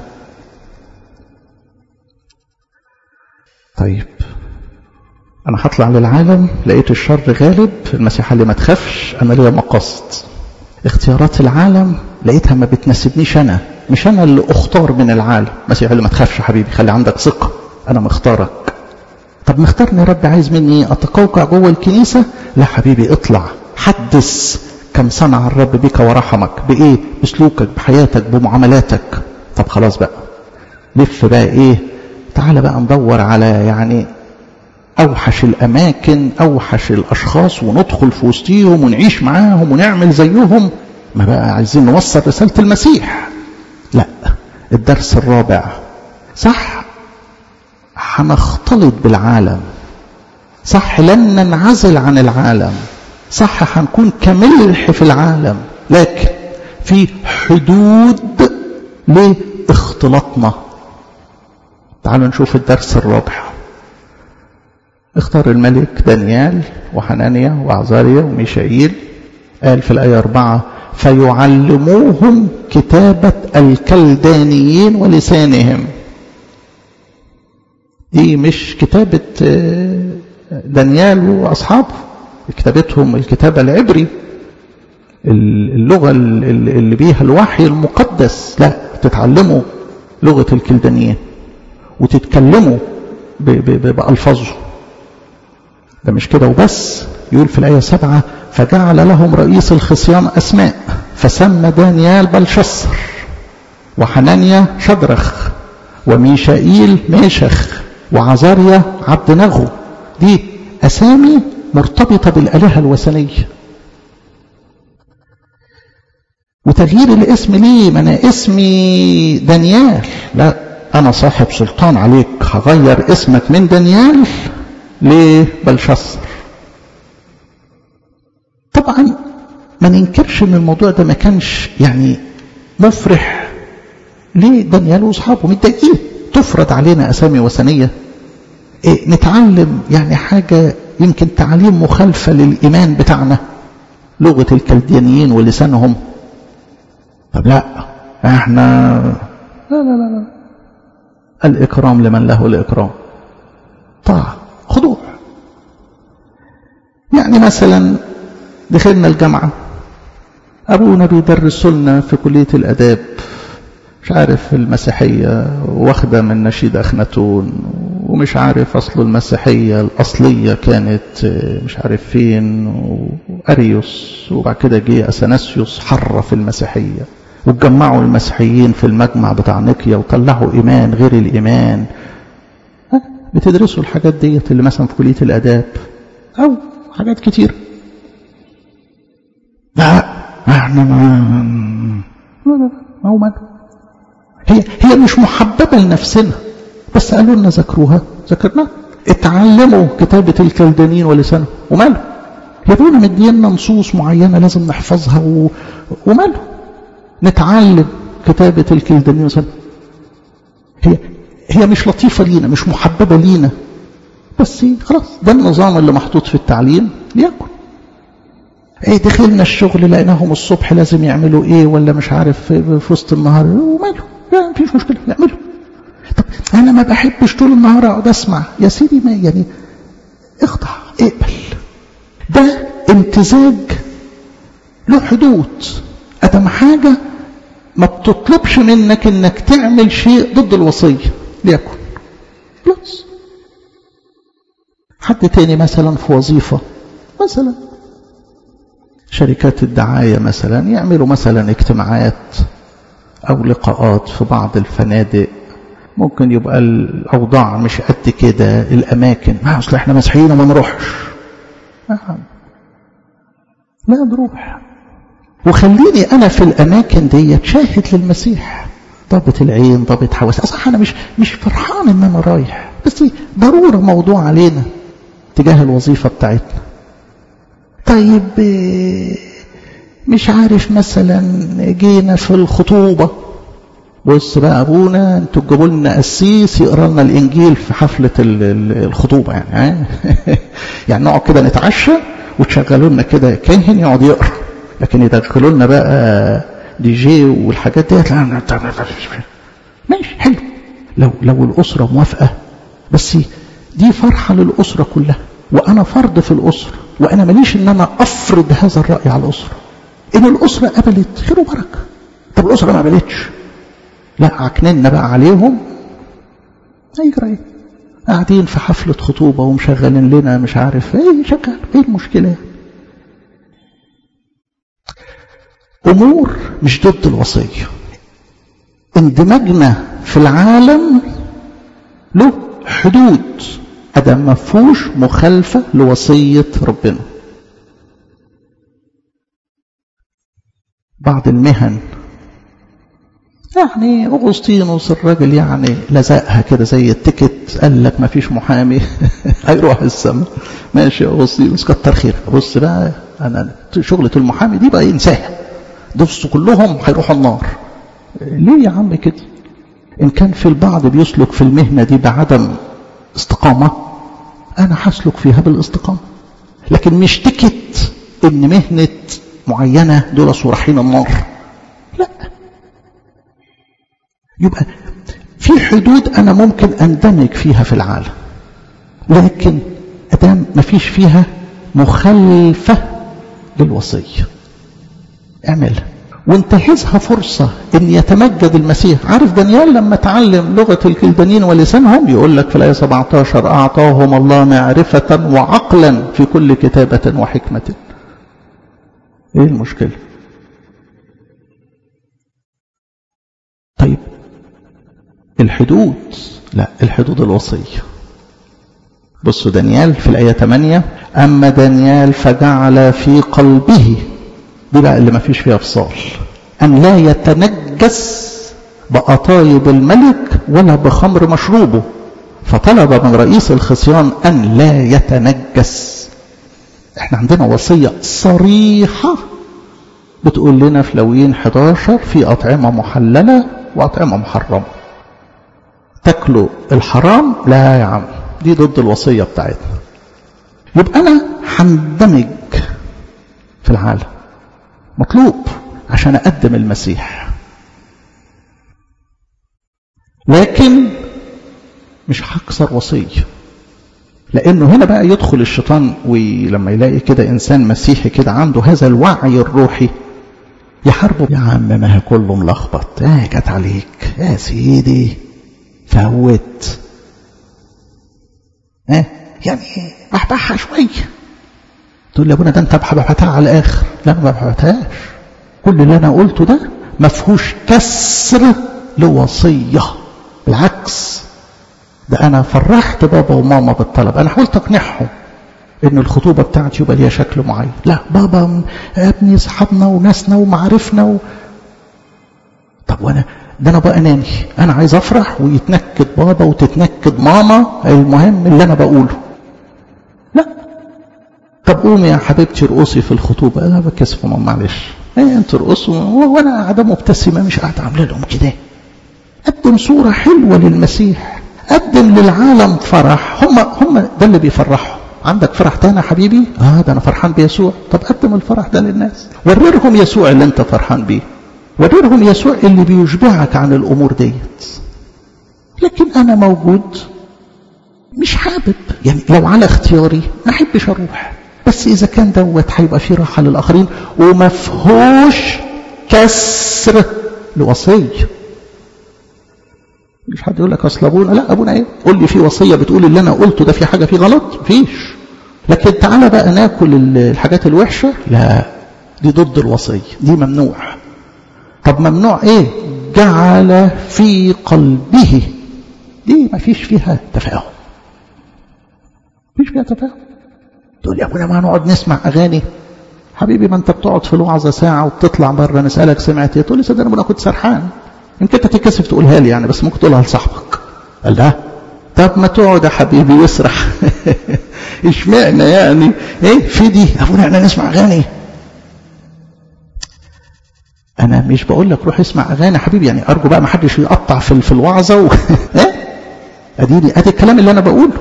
طيب أنا هطلع للعالم لقيت الشر غالب المسيح قال لي ما تخافش أنا ليا مقاصد اختيارات العالم لقيتها ما بتناسبنيش أنا مش أنا اللي أختار من العالم المسيح قال لي ما تخافش يا حبيبي خلي عندك ثقة أنا مختارك طب مختارني يا رب عايز مني أتقوقع جوه الكنيسة لا حبيبي اطلع حدث كم صنع الرب بك ورحمك بإيه بسلوكك بحياتك بمعاملاتك طب خلاص بقى لف بقى إيه تعال بقى ندور على يعني أوحش الأماكن أوحش الأشخاص وندخل في وسطيهم ونعيش معاهم ونعمل زيهم ما بقى عايزين نوصل رسالة المسيح لا الدرس الرابع صح هنختلط بالعالم صح لن ننعزل عن العالم صح هنكون كملح في العالم لكن في حدود لاختلاطنا تعالوا نشوف الدرس الرابع اختار الملك دانيال وحنانيا وعزاريا وميشائيل قال في الآية أربعة فيعلموهم كتابة الكلدانيين ولسانهم دي مش كتابة دانيال وأصحابه كتابتهم الكتابة العبري اللغة اللي بيها الوحي المقدس لا تتعلموا لغة الكلدانيين وتتكلموا بألفاظه ده مش كده وبس يقول في الآية سبعة فجعل لهم رئيس الخصيان أسماء فسمى دانيال بلشصر وحنانيا شدرخ وميشائيل ميشخ وعزاريا عبد نغو دي أسامي مرتبطة بالآلهة الوثنية وتغيير الاسم ليه ما أنا اسمي دانيال لا أنا صاحب سلطان عليك هغير اسمك من دانيال لبلشصر طبعا ما ننكرش ان الموضوع ده ما كانش يعني مفرح ليه دانيال واصحابه متضايقين تفرض علينا اسامي وثنيه إيه نتعلم يعني حاجه يمكن تعليم مخالفه للايمان بتاعنا لغه الكلدانيين ولسانهم طب لا احنا لا لا لا, لا. الاكرام لمن له الاكرام طاعه خضوع يعني مثلا دخلنا الجامعة أبونا بيدرس لنا في كلية الأداب مش عارف المسيحية واخدة من نشيد أخناتون ومش عارف أصل المسيحية الأصلية كانت مش عارف فين وأريوس وبعد كده جه أثناسيوس حرف المسيحية واتجمعوا المسيحيين في المجمع بتاع نيقيا وطلعوا إيمان غير الإيمان بتدرسوا الحاجات ديت اللي مثلا في كلية الآداب أو حاجات كتير لا احنا ما لا لا هو ما هي هي مش محببة لنفسنا بس قالوا لنا ذكروها ذكرناها اتعلموا كتابة الكلدانيين ولسانهم وماله يبقونا مدينا نصوص معينة لازم نحفظها و... وماله نتعلم كتابة الكلدانيين مثلا هي هي مش لطيفة لينا مش محببة لينا بس خلاص ده النظام اللي محطوط في التعليم ليكن ايه دخلنا الشغل لقيناهم الصبح لازم يعملوا ايه ولا مش عارف في وسط النهار وماله لا مفيش مشكله يعملوا طب انا ما بحبش طول النهار اقعد اسمع يا سيدي ما يعني اخضع اقبل ده امتزاج له حدود ادم حاجه ما بتطلبش منك انك تعمل شيء ضد الوصيه ليكن بس حد تاني مثلا في وظيفه مثلا شركات الدعاية مثلا يعملوا مثلا اجتماعات أو لقاءات في بعض الفنادق ممكن يبقى الأوضاع مش قد كده الأماكن ما أصل إحنا مسيحيين وما نروحش لا نروح وخليني أنا في الأماكن دي شاهد للمسيح ضابط العين ضابط حواس أصح أنا مش مش فرحان إن أنا رايح بس ضرورة موضوع علينا تجاه الوظيفة بتاعتنا طيب مش عارف مثلا جينا في الخطوبة بص بقى ابونا انتوا تجيبوا لنا قسيس يقرا لنا الانجيل في حفله الخطوبه يعني يعني نقعد كده نتعشى وتشغلوا لنا كده كاهن يقعد يقرا لكن يدخلوا لنا بقى دي جي والحاجات ديت ماشي حلو لو لو الاسره موافقه بس دي فرحه للاسره كلها وانا فرد في الاسره وانا ماليش ان انا افرض هذا الراي على الاسره ان الاسره قبلت خير وبركه طب الاسره ما قبلتش لا عكننا بقى عليهم هيجرى ايه قاعدين في حفلة خطوبة ومشغلين لنا مش عارف ايه شغال ايه المشكلة امور مش ضد الوصية اندماجنا في العالم له حدود ادم ما فيهوش مخالفة لوصية ربنا بعض المهن يعني أغسطينوس الراجل يعني لزقها كده زي التيكت قال لك ما فيش محامي هيروح السما ماشي يا أغسطينوس كتر خير بص بقى أنا شغلة المحامي دي بقى ينساها دفصوا كلهم هيروحوا النار ليه يا عم كده إن كان في البعض بيسلك في المهنة دي بعدم استقامة أنا هسلك فيها بالاستقامة لكن مش تكت إن مهنة معينة دول صورحين النار لا يبقى في حدود أنا ممكن أندمج فيها في العالم لكن أدام ما فيش فيها مخالفة للوصية اعملها وانتهزها فرصة ان يتمجد المسيح عارف دانيال لما تعلم لغة الكلدانيين ولسانهم يقول لك في الآية 17 أعطاهم الله معرفة وعقلا في كل كتابة وحكمة ايه المشكلة طيب الحدود لا الحدود الوصية بصوا دانيال في الآية 8 أما دانيال فجعل في قلبه دي بقى اللي ما فيش فيها فصال أن لا يتنجس بأطايب الملك ولا بخمر مشروبه فطلب من رئيس الخصيان أن لا يتنجس احنا عندنا وصية صريحة بتقول لنا في لويين 11 في أطعمة محللة وأطعمة محرمة تاكلوا الحرام لا يا عم دي ضد الوصية بتاعتنا يبقى أنا هندمج في العالم مطلوب عشان أقدم المسيح لكن مش هكسر وصية لأنه هنا بقى يدخل الشيطان ولما يلاقي كده إنسان مسيحي كده عنده هذا الوعي الروحي يحاربه يا عم ما هي كله ملخبط اه جت عليك يا سيدي فوت اه يعني بحبحها شوية تقول لي يا ابونا ده انت بحبحتها على الاخر لا ما بحبحتهاش كل اللي انا قلته ده ما فيهوش كسر لوصيه بالعكس ده انا فرحت بابا وماما بالطلب انا حاولت اقنعهم ان الخطوبه بتاعتي يبقى ليها شكل معين لا بابا ابني صحابنا وناسنا ومعارفنا و... طب وانا ده انا بقى اناني انا عايز افرح ويتنكد بابا وتتنكد ماما المهم اللي انا بقوله لا طب قومي يا حبيبتي ارقصي في الخطوبه انا بكسف ماما معلش ايه انتوا ترقصوا وانا قاعده مبتسمه مش قاعده عامله لهم كده قدم صوره حلوه للمسيح قدم للعالم فرح هم هم ده اللي بيفرحهم عندك فرح تاني يا حبيبي اه ده انا فرحان بيسوع طب قدم الفرح ده للناس وريرهم يسوع اللي انت فرحان بيه وريرهم يسوع اللي بيشبعك عن الامور ديت لكن انا موجود مش حابب يعني لو على اختياري ما احبش اروح بس اذا كان دوت هيبقى فيه راحه للاخرين وما فيهوش كسر لوصيه مش حد يقول لك اصل ابونا لا ابونا ايه قول لي في وصيه بتقول اللي انا قلته ده في حاجه فيه غلط مفيش لكن تعالى بقى ناكل الحاجات الوحشه لا دي ضد الوصيه دي ممنوع طب ممنوع ايه جعل في قلبه دي ما فيش فيها تفاهم مفيش فيها تفاهم تقول يا ابونا ما هنقعد نسمع اغاني حبيبي ما انت بتقعد في الوعظه ساعه وبتطلع بره نسالك سمعت ايه تقول لي صدقني انا كنت سرحان يمكن انت تتكسف تقولها لي يعني بس ممكن تقولها لصاحبك قال لا طب ما تقعد يا حبيبي يسرح اشمعنى يعني ايه في دي ابونا احنا نسمع اغاني انا مش بقول لك روح اسمع اغاني حبيبي يعني ارجو بقى ما حدش يقطع في في الوعظه و... ايه اديني ادي الكلام اللي انا بقوله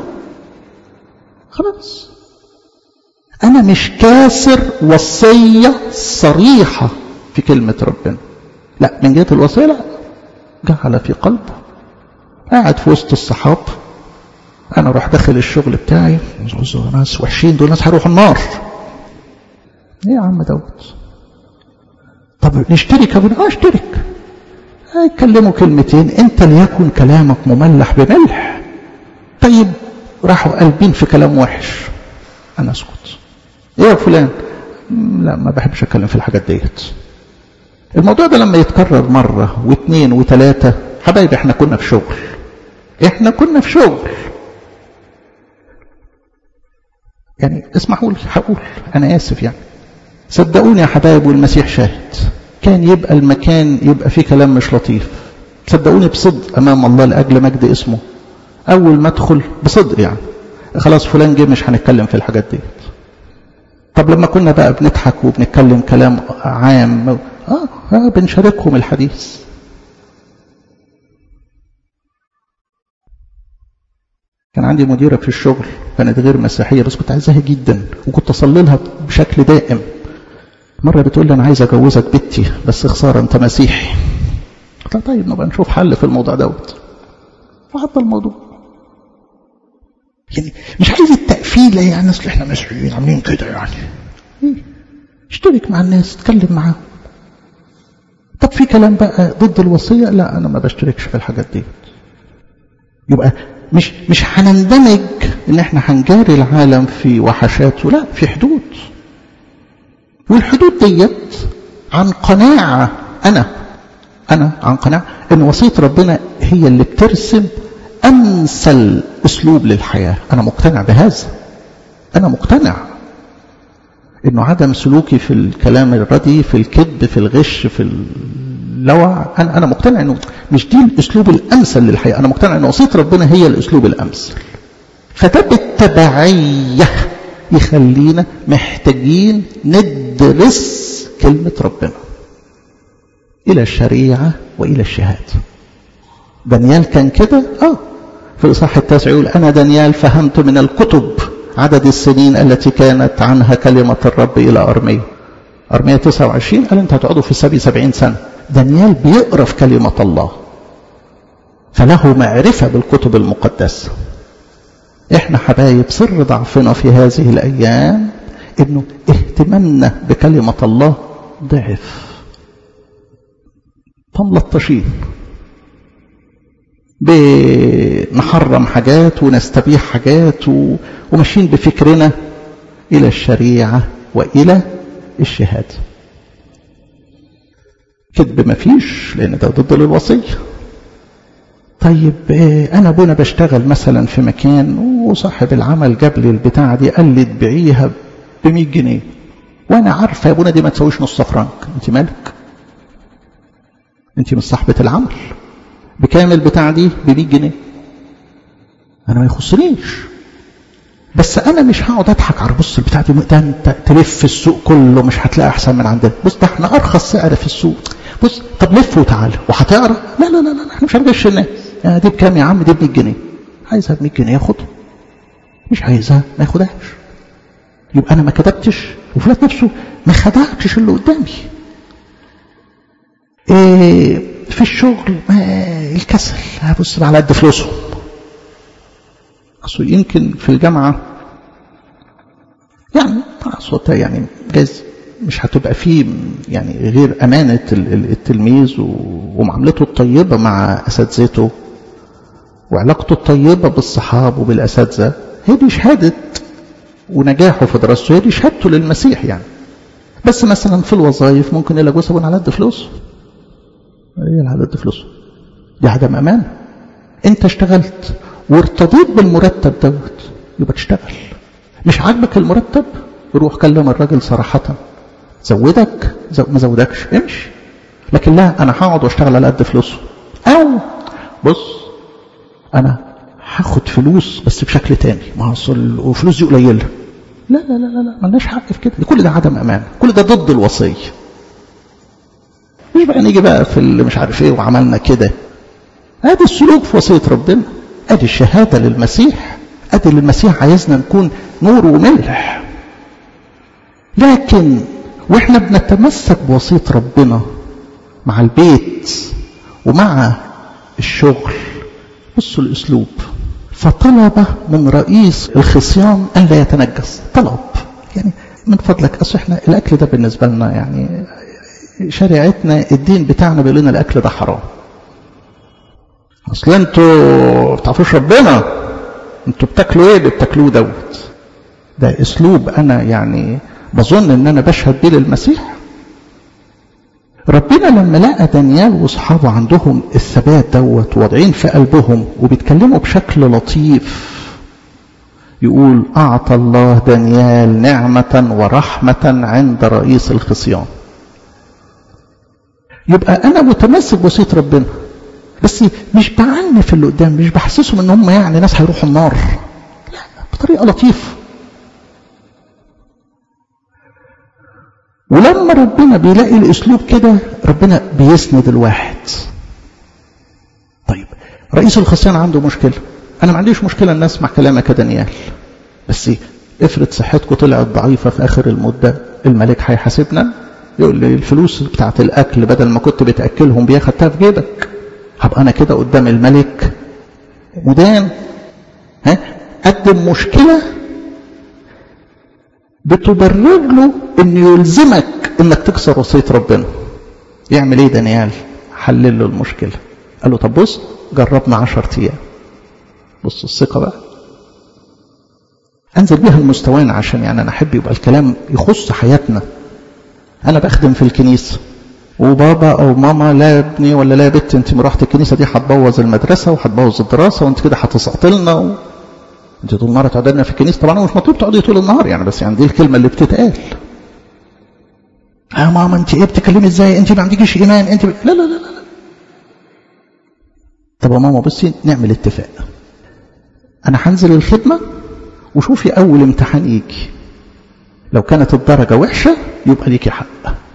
خلاص انا مش كاسر وصيه صريحه في كلمه ربنا لا من جهه الوصيه لا جعل في قلبه قاعد في وسط الصحاب انا اروح داخل الشغل بتاعي ناس وحشين دول ناس هيروحوا النار ايه يا عم دوت طب نشترك يا ابونا اه اشترك يتكلموا كلمتين انت ليكن كلامك مملح بملح طيب راحوا قلبين في كلام وحش انا اسكت ايه يا فلان لا ما بحبش اتكلم في الحاجات ديت الموضوع ده لما يتكرر مرة واثنين وثلاثة حبايبي احنا كنا في شغل احنا كنا في شغل يعني اسمحوا لي هقول انا اسف يعني صدقوني يا حبايب والمسيح شاهد كان يبقى المكان يبقى فيه كلام مش لطيف صدقوني بصدق امام الله لاجل مجد اسمه اول ما ادخل بصدق يعني خلاص فلان جه مش هنتكلم في الحاجات ديت طب لما كنا بقى بنضحك وبنتكلم كلام عام آه, اه بنشاركهم الحديث كان عندي مديرة في الشغل كانت غير مسيحية بس كنت عايزاها جدا وكنت أصلي لها بشكل دائم مرة بتقول لي أنا عايز أجوزك بنتي بس خسارة أنت مسيحي قلت لها طيب نبقى نشوف حل في الموضوع دوت وعدى الموضوع يعني مش عايز التقفيلة يعني أصل إحنا مسيحيين عاملين كده يعني إيه؟ اشترك مع الناس اتكلم معاهم طب في كلام بقى ضد الوصية لا أنا ما بشتركش في الحاجات دي يبقى مش مش هنندمج ان احنا هنجاري العالم في وحشاته لا في حدود والحدود ديت عن قناعة أنا أنا عن قناعة أن وصية ربنا هي اللي بترسم أمثل أسلوب للحياة أنا مقتنع بهذا أنا مقتنع انه عدم سلوكي في الكلام الردي في الكذب في الغش في اللوع انا انا مقتنع انه مش دي الاسلوب الامثل للحياه انا مقتنع ان وصيه ربنا هي الاسلوب الامثل فده بالتبعيه يخلينا محتاجين ندرس كلمه ربنا الى الشريعه والى الشهاده دانيال كان كده اه في الاصحاح التاسع يقول انا دانيال فهمت من الكتب عدد السنين التي كانت عنها كلمة الرب إلى أرمية أرمية 29 قال أنت هتقعدوا في السبي 70 سنة دانيال بيقرأ في كلمة الله فله معرفة بالكتب المقدسة احنا حبايب سر ضعفنا في هذه الأيام انه اهتمامنا بكلمة الله ضعف فملطشين بنحرم حاجات ونستبيح حاجات وماشيين بفكرنا إلى الشريعة وإلى الشهادة كذب ما فيش لأن ده ضد الوصية طيب أنا أبونا بشتغل مثلا في مكان وصاحب العمل جاب لي البتاعة دي قال لي تبيعيها ب 100 جنيه وأنا عارفة يا أبونا دي ما تسويش نص فرنك أنت مالك؟ أنت مش صاحبة العمل بكام البتاع دي ب 100 جنيه انا ما يخصنيش بس انا مش هقعد اضحك على بص البتاع دي ده انت تلف السوق كله مش هتلاقي احسن من عندنا بص ده احنا ارخص سعر في السوق بص طب لف وتعالى وهتقرا لا لا لا لا احنا مش هنغش الناس يعني دي بكام يا عم دي ب 100 جنيه عايزها ب 100 جنيه ياخدها مش عايزها ما ياخدهاش يبقى انا ما كتبتش وفي الوقت نفسه ما خدعتش اللي قدامي إيه في الشغل ما الكسل هبص على قد فلوسهم اصل يمكن في الجامعه يعني صوتها يعني جايز مش هتبقى فيه يعني غير امانه التلميذ ومعاملته الطيبه مع اساتذته وعلاقته الطيبه بالصحاب وبالاساتذه هي دي شهاده ونجاحه في دراسته هي دي شهادته للمسيح يعني بس مثلا في الوظائف ممكن يلاقي جوزها على قد فلوسه ايه على قد فلوسه دي عدم امان انت اشتغلت وارتضيت بالمرتب دوت يبقى تشتغل مش عاجبك المرتب روح كلم الراجل صراحة زودك زو ما زودكش امشي لكن لا انا هقعد واشتغل على قد فلوسه او بص انا هاخد فلوس بس بشكل تاني ما اصل وفلوس دي قليله لا لا لا لا مالناش حق في كده كل ده عدم امان كل ده ضد الوصيه مش بقى نيجي بقى في اللي مش عارف ايه وعملنا كده ادي السلوك في وصيه ربنا ادي الشهاده للمسيح ادي اللي المسيح عايزنا نكون نور وملح لكن واحنا بنتمسك بوصيه ربنا مع البيت ومع الشغل بصوا الاسلوب فطلب من رئيس الخصيان ان لا يتنجس طلب يعني من فضلك اصل احنا الاكل ده بالنسبه لنا يعني شريعتنا الدين بتاعنا بيقول لنا الاكل ده حرام اصل انتوا ما بتعرفوش ربنا انتوا بتاكلوا ايه اللي بتاكلوه دوت ده اسلوب انا يعني بظن ان انا بشهد بيه للمسيح ربنا لما لقى دانيال واصحابه عندهم الثبات دوت واضعين في قلبهم وبيتكلموا بشكل لطيف يقول اعطى الله دانيال نعمه ورحمه عند رئيس الخصيان يبقى انا متمسك بوصيه ربنا بس مش بعنف اللي قدام مش بحسسهم ان هم يعني ناس هيروحوا النار لا بطريقه لطيفه ولما ربنا بيلاقي الاسلوب كده ربنا بيسند الواحد طيب رئيس الخصيان عنده مشكله انا ما عنديش مشكله ان اسمع كلامك يا دانيال بس افرض صحتكم طلعت ضعيفه في اخر المده الملك هيحاسبنا يقول لي الفلوس بتاعت الاكل بدل ما كنت بتاكلهم بيها خدتها في جيبك هبقى انا كده قدام الملك مدان ها قدم مشكله بتبرر له ان يلزمك انك تكسر وصيه ربنا يعمل ايه دانيال حلل له المشكله قال له طب بص جربنا 10 ايام بص الثقه بقى انزل بيها المستويين عشان يعني انا احب يبقى الكلام يخص حياتنا انا بخدم في الكنيسه وبابا او ماما لا ابني ولا لا بنت انت رحت الكنيسه دي هتبوظ المدرسه وهتبوظ الدراسه وانت كده هتسقط لنا و... انت طول النهار تقعد لنا في الكنيسه طبعا مش مطلوب تقعدي طول النهار يعني بس يعني دي الكلمه اللي بتتقال يا ماما انت ايه بتكلمي ازاي انت ما عندكيش ايمان انت ب... لا لا لا لا طب يا ماما بصي نعمل اتفاق انا هنزل الخدمه وشوفي اول امتحان يجي لو كانت الدرجه وحشه يبقى ليكي حق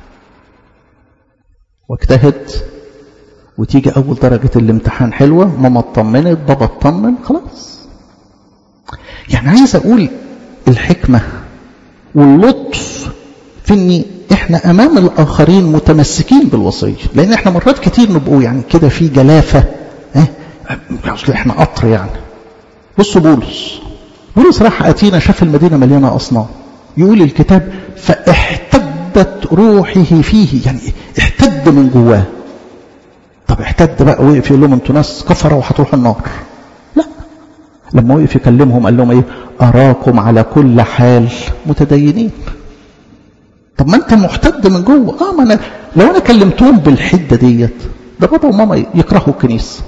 واجتهد وتيجي اول درجه الامتحان حلوه ماما اطمنت بابا اطمن خلاص يعني عايز اقول الحكمه واللطف في ان احنا امام الاخرين متمسكين بالوصيه لان احنا مرات كتير نبقوا يعني كده في جلافه اه اصل احنا قطر يعني بصوا بولس بولس راح اتينا شاف المدينه مليانه اصنام يقول الكتاب فاحتدت روحه فيه يعني احتد من جواه طب احتد بقى وقف يقول لهم انتوا ناس كفره وهتروحوا النار لا لما وقف يكلمهم قال لهم ايه اراكم على كل حال متدينين طب ما انت محتد من جوه اه ما انا لو انا كلمتهم بالحده ديت ده بابا وماما يكرهوا الكنيسه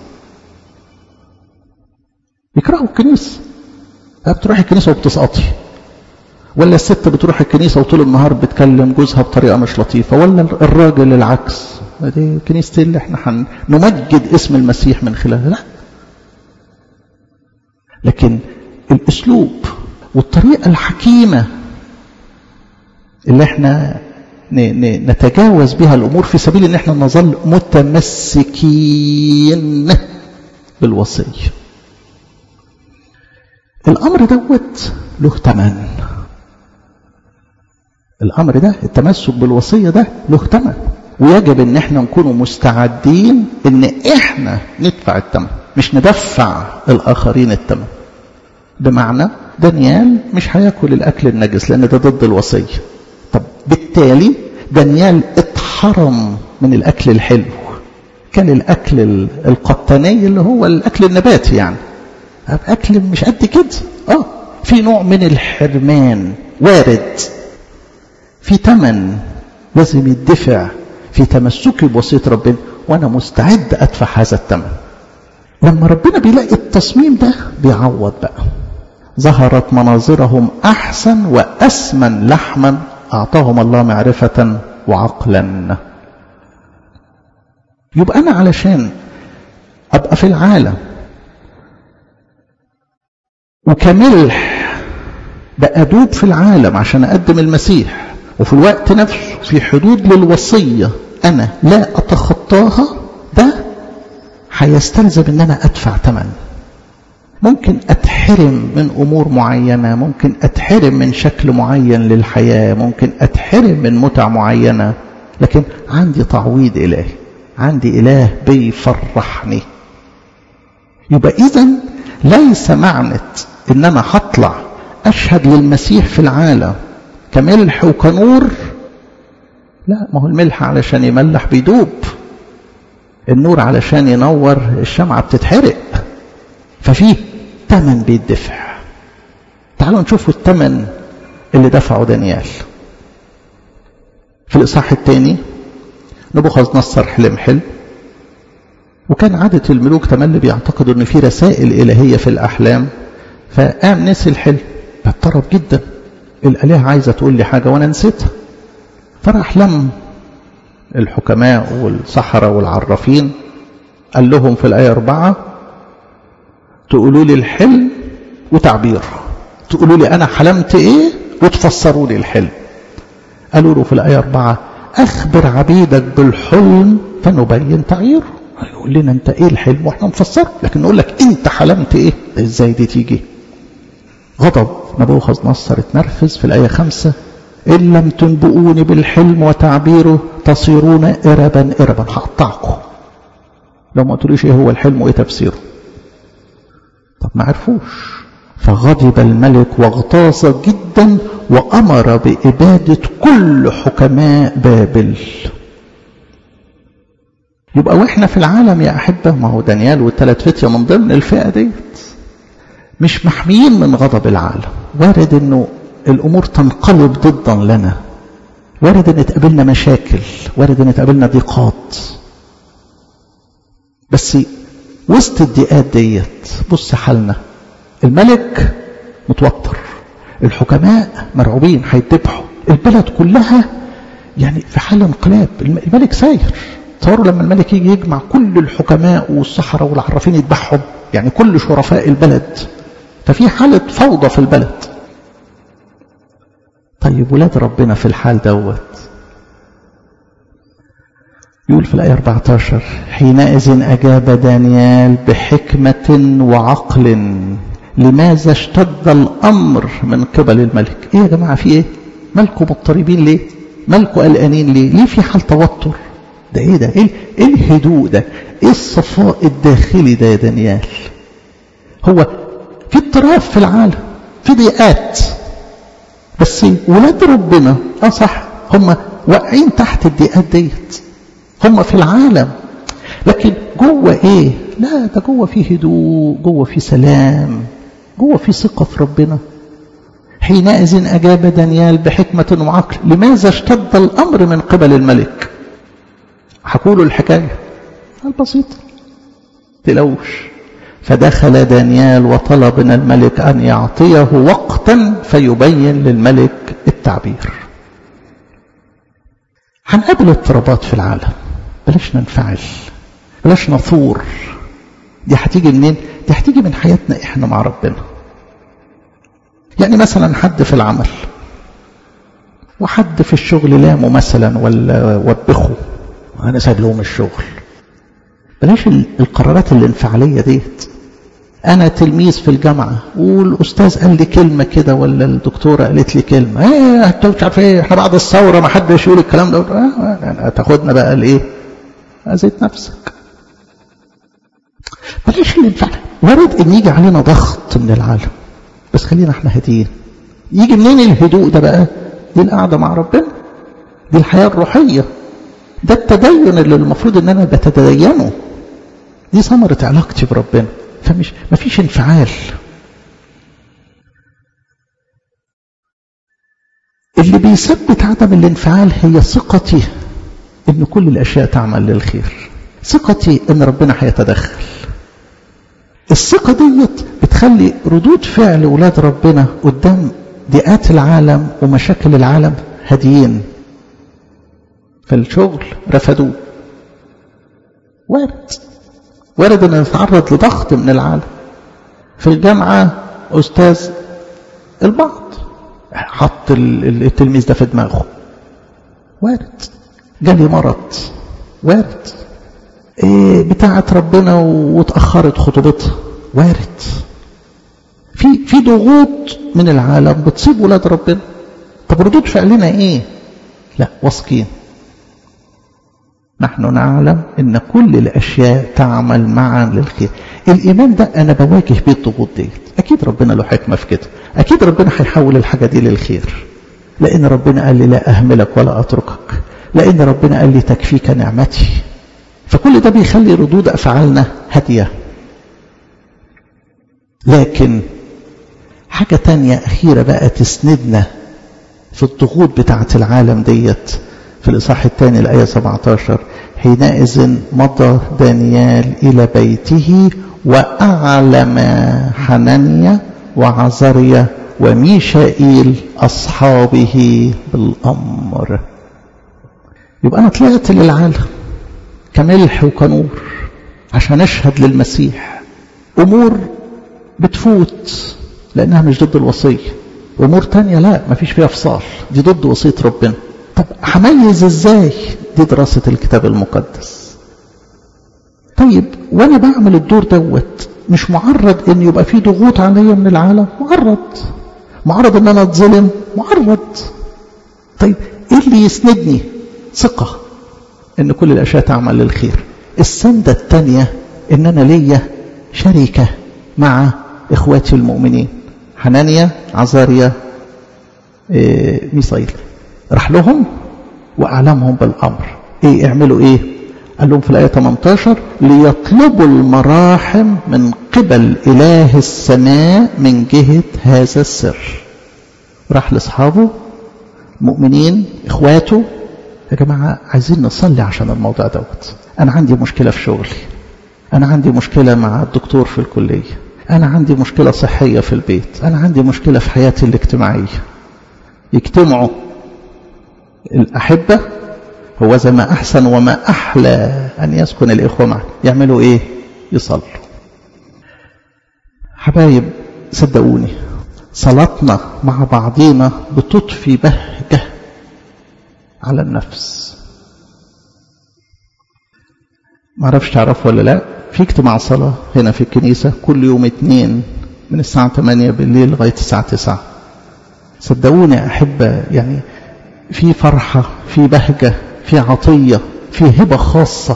يكرهوا الكنيسه بتروحي الكنيسه وبتسقطي ولا الست بتروح الكنيسة وطول النهار بتكلم جوزها بطريقة مش لطيفة ولا الراجل العكس دي كنيستي اللي احنا نمجد اسم المسيح من خلالها لا لكن الاسلوب والطريقة الحكيمة اللي احنا نتجاوز بها الأمور في سبيل ان احنا نظل متمسكين بالوصية الأمر دوت له ثمن الأمر ده التمسك بالوصية ده له ثمن ويجب ان احنا نكون مستعدين ان احنا ندفع الثمن مش ندفع الآخرين الثمن بمعنى دانيال مش هياكل الأكل النجس لأن ده ضد الوصية طب بالتالي دانيال اتحرم من الأكل الحلو كان الأكل القطني اللي هو الأكل النباتي يعني أكل مش قد كده آه في نوع من الحرمان وارد في تمن لازم يدفع في تمسكي بوصية ربنا وأنا مستعد أدفع هذا الثمن لما ربنا بيلاقي التصميم ده بيعوض بقى ظهرت مناظرهم أحسن وأسمن لحما أعطاهم الله معرفة وعقلا يبقى أنا علشان أبقى في العالم وكملح بأدوب في العالم عشان أقدم المسيح وفي الوقت نفسه في حدود للوصية أنا لا أتخطاها ده هيستلزم ان انا ادفع ثمن ممكن اتحرم من امور معينه ممكن اتحرم من شكل معين للحياه ممكن اتحرم من متع معينه لكن عندي تعويض الهي عندي اله بيفرحني يبقى اذا ليس معنى ان انا هطلع اشهد للمسيح في العالم كملح وكنور لا ما هو الملح علشان يملح بيدوب النور علشان ينور الشمعة بتتحرق ففي تمن بيدفع تعالوا نشوف التمن اللي دفعه دانيال في الإصحاح الثاني نبوخذ نصر حلم حلم وكان عادة الملوك تملي بيعتقدوا ان في رسائل إلهية في الأحلام فقام نسي الحلم اضطرب جدا الآلهة عايزة تقول لي حاجة وأنا نسيتها فراح لم الحكماء والسحرة والعرافين قال لهم في الآية أربعة تقولوا لي الحلم وتعبير تقولوا لي أنا حلمت إيه وتفسروا لي الحلم قالوا له في الآية أربعة أخبر عبيدك بالحلم فنبين تعييره يقول لنا أنت إيه الحلم وإحنا نفسره لكن نقول لك أنت حلمت إيه إزاي دي تيجي غضب نبوخذ نصر اتنرفز في الآية خمسة إن لم تنبؤوني بالحلم وتعبيره تصيرون إربا إربا هقطعكم لو ما قلتوليش إيه هو الحلم وإيه تفسيره طب ما عرفوش فغضب الملك واغتاظ جدا وأمر بإبادة كل حكماء بابل يبقى واحنا في العالم يا أحبة ما هو دانيال والثلاث فتية من ضمن الفئة ديت مش محميين من غضب العالم وارد انه الامور تنقلب ضدا لنا وارد ان تقابلنا مشاكل وارد ان تقابلنا ضيقات بس وسط الضيقات ديت بص حالنا الملك متوتر الحكماء مرعوبين هيتذبحوا البلد كلها يعني في حال انقلاب الملك ساير تصوروا لما الملك يجي يجمع كل الحكماء والسحرة والعرافين يذبحهم يعني كل شرفاء البلد ففي حالة فوضى في البلد طيب ولاد ربنا في الحال دوت يقول في الآية 14 حينئذ أجاب دانيال بحكمة وعقل لماذا اشتد الأمر من قبل الملك إيه يا جماعة في إيه مالكم مضطربين ليه مالكم قلقانين ليه ليه في حال توتر ده إيه ده إيه, إيه الهدوء ده إيه الصفاء الداخلي ده يا دانيال هو في اضطراب في العالم في ضيقات بس ولاد ربنا اه صح هم واقعين تحت الضيقات ديت هم في العالم لكن جوه ايه لا ده جوه فيه هدوء جوه فيه سلام جوه فيه ثقه في ربنا حينئذ اجاب دانيال بحكمه وعقل لماذا اشتد الامر من قبل الملك هقولوا الحكايه البسيطه تلوش فدخل دانيال وطلب من الملك أن يعطيه وقتا فيبين للملك التعبير هنقابل اضطرابات في العالم بلاش ننفعل بلاش نثور دي هتيجي منين دي هتيجي من حياتنا احنا مع ربنا يعني مثلا حد في العمل وحد في الشغل لامه مثلا ولا وبخه انا سايب لهم الشغل بلاش القرارات الانفعاليه ديت انا تلميذ في الجامعه والاستاذ قال لي كلمه كده ولا الدكتوره قالت لي كلمه ايه انت مش عارف ايه احنا بعد الثوره ما حدش يقول الكلام ده آه تاخدنا بقى لايه اذيت نفسك بلاش الانفعال وارد ان يجي علينا ضغط من العالم بس خلينا احنا هاديين يجي منين الهدوء ده بقى دي القعده مع ربنا دي الحياه الروحيه ده التدين اللي المفروض ان انا بتدينه دي ثمره علاقتي بربنا فمش مفيش انفعال اللي بيثبت عدم الانفعال هي ثقتي ان كل الاشياء تعمل للخير ثقتي ان ربنا هيتدخل الثقة ديت بتخلي ردود فعل ولاد ربنا قدام ضيقات العالم ومشاكل العالم هاديين في الشغل رفضوه وارد وارد ان نتعرض لضغط من العالم في الجامعة أستاذ البعض حط التلميذ ده في دماغه وارد جالي مرض وارد إيه بتاعة ربنا واتأخرت خطوبتها وارد في في ضغوط من العالم بتصيب ولاد ربنا طب ردود فعلنا ايه لا واثقين نحن نعلم ان كل الاشياء تعمل معا للخير الايمان ده انا بواجه بيه الضغوط ديت اكيد ربنا له حكمه في كده اكيد ربنا هيحول الحاجه دي للخير لان ربنا قال لي لا اهملك ولا اتركك لان ربنا قال لي تكفيك نعمتي فكل ده بيخلي ردود افعالنا هاديه لكن حاجه تانية اخيره بقى تسندنا في الضغوط بتاعه العالم ديت في الإصحاح الثاني الآية 17 حينئذ مضى دانيال إلى بيته وأعلم حنانيا وعزريا وميشائيل أصحابه بالأمر يبقى أنا طلعت للعالم كملح وكنور عشان أشهد للمسيح أمور بتفوت لأنها مش ضد الوصية أمور تانية لا مفيش فيها فصال دي ضد وصية ربنا طب هميز ازاي دي دراسة الكتاب المقدس طيب وانا بعمل الدور دوت مش معرض ان يبقى في ضغوط عليا من العالم معرض معرض ان انا اتظلم معرض طيب ايه اللي يسندني ثقة ان كل الاشياء تعمل للخير السندة التانية ان انا ليا شركة مع اخواتي المؤمنين حنانيا عزاريا إيه ميسائيل راح لهم وأعلمهم بالأمر إيه اعملوا إيه قال لهم في الآية 18 ليطلبوا المراحم من قبل إله السماء من جهة هذا السر راح لأصحابه مؤمنين إخواته يا جماعة عايزين نصلي عشان الموضوع دوت أنا عندي مشكلة في شغلي أنا عندي مشكلة مع الدكتور في الكلية أنا عندي مشكلة صحية في البيت أنا عندي مشكلة في حياتي الاجتماعية يجتمعوا الأحبة هو زي ما أحسن وما أحلى أن يسكن الإخوة معا يعملوا إيه يصلوا حبايب صدقوني صلاتنا مع بعضينا بتطفي بهجة على النفس ما اعرفش تعرفوا ولا لا في اجتماع صلاة هنا في الكنيسة كل يوم اتنين من الساعة 8 بالليل لغاية الساعة 9 صدقوني أحبة يعني في فرحة في بهجة في عطية في هبة خاصة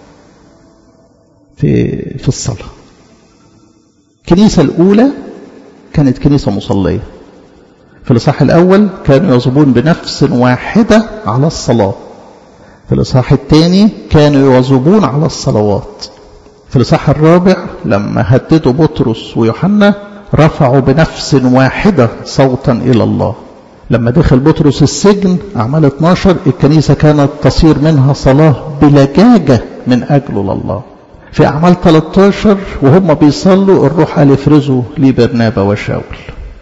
في في الصلاة الكنيسة الأولى كانت كنيسة مصلية في الإصحاح الأول كانوا يواظبون بنفس واحدة على الصلاة في الإصحاح الثاني كانوا يواظبون على الصلوات في الإصحاح الرابع لما هددوا بطرس ويوحنا رفعوا بنفس واحدة صوتا إلى الله لما دخل بطرس السجن أعمال 12 الكنيسة كانت تصير منها صلاة بلجاجة من أجل الله في أعمال 13 وهم بيصلوا الروح قال افرزوا لي برنابا وشاول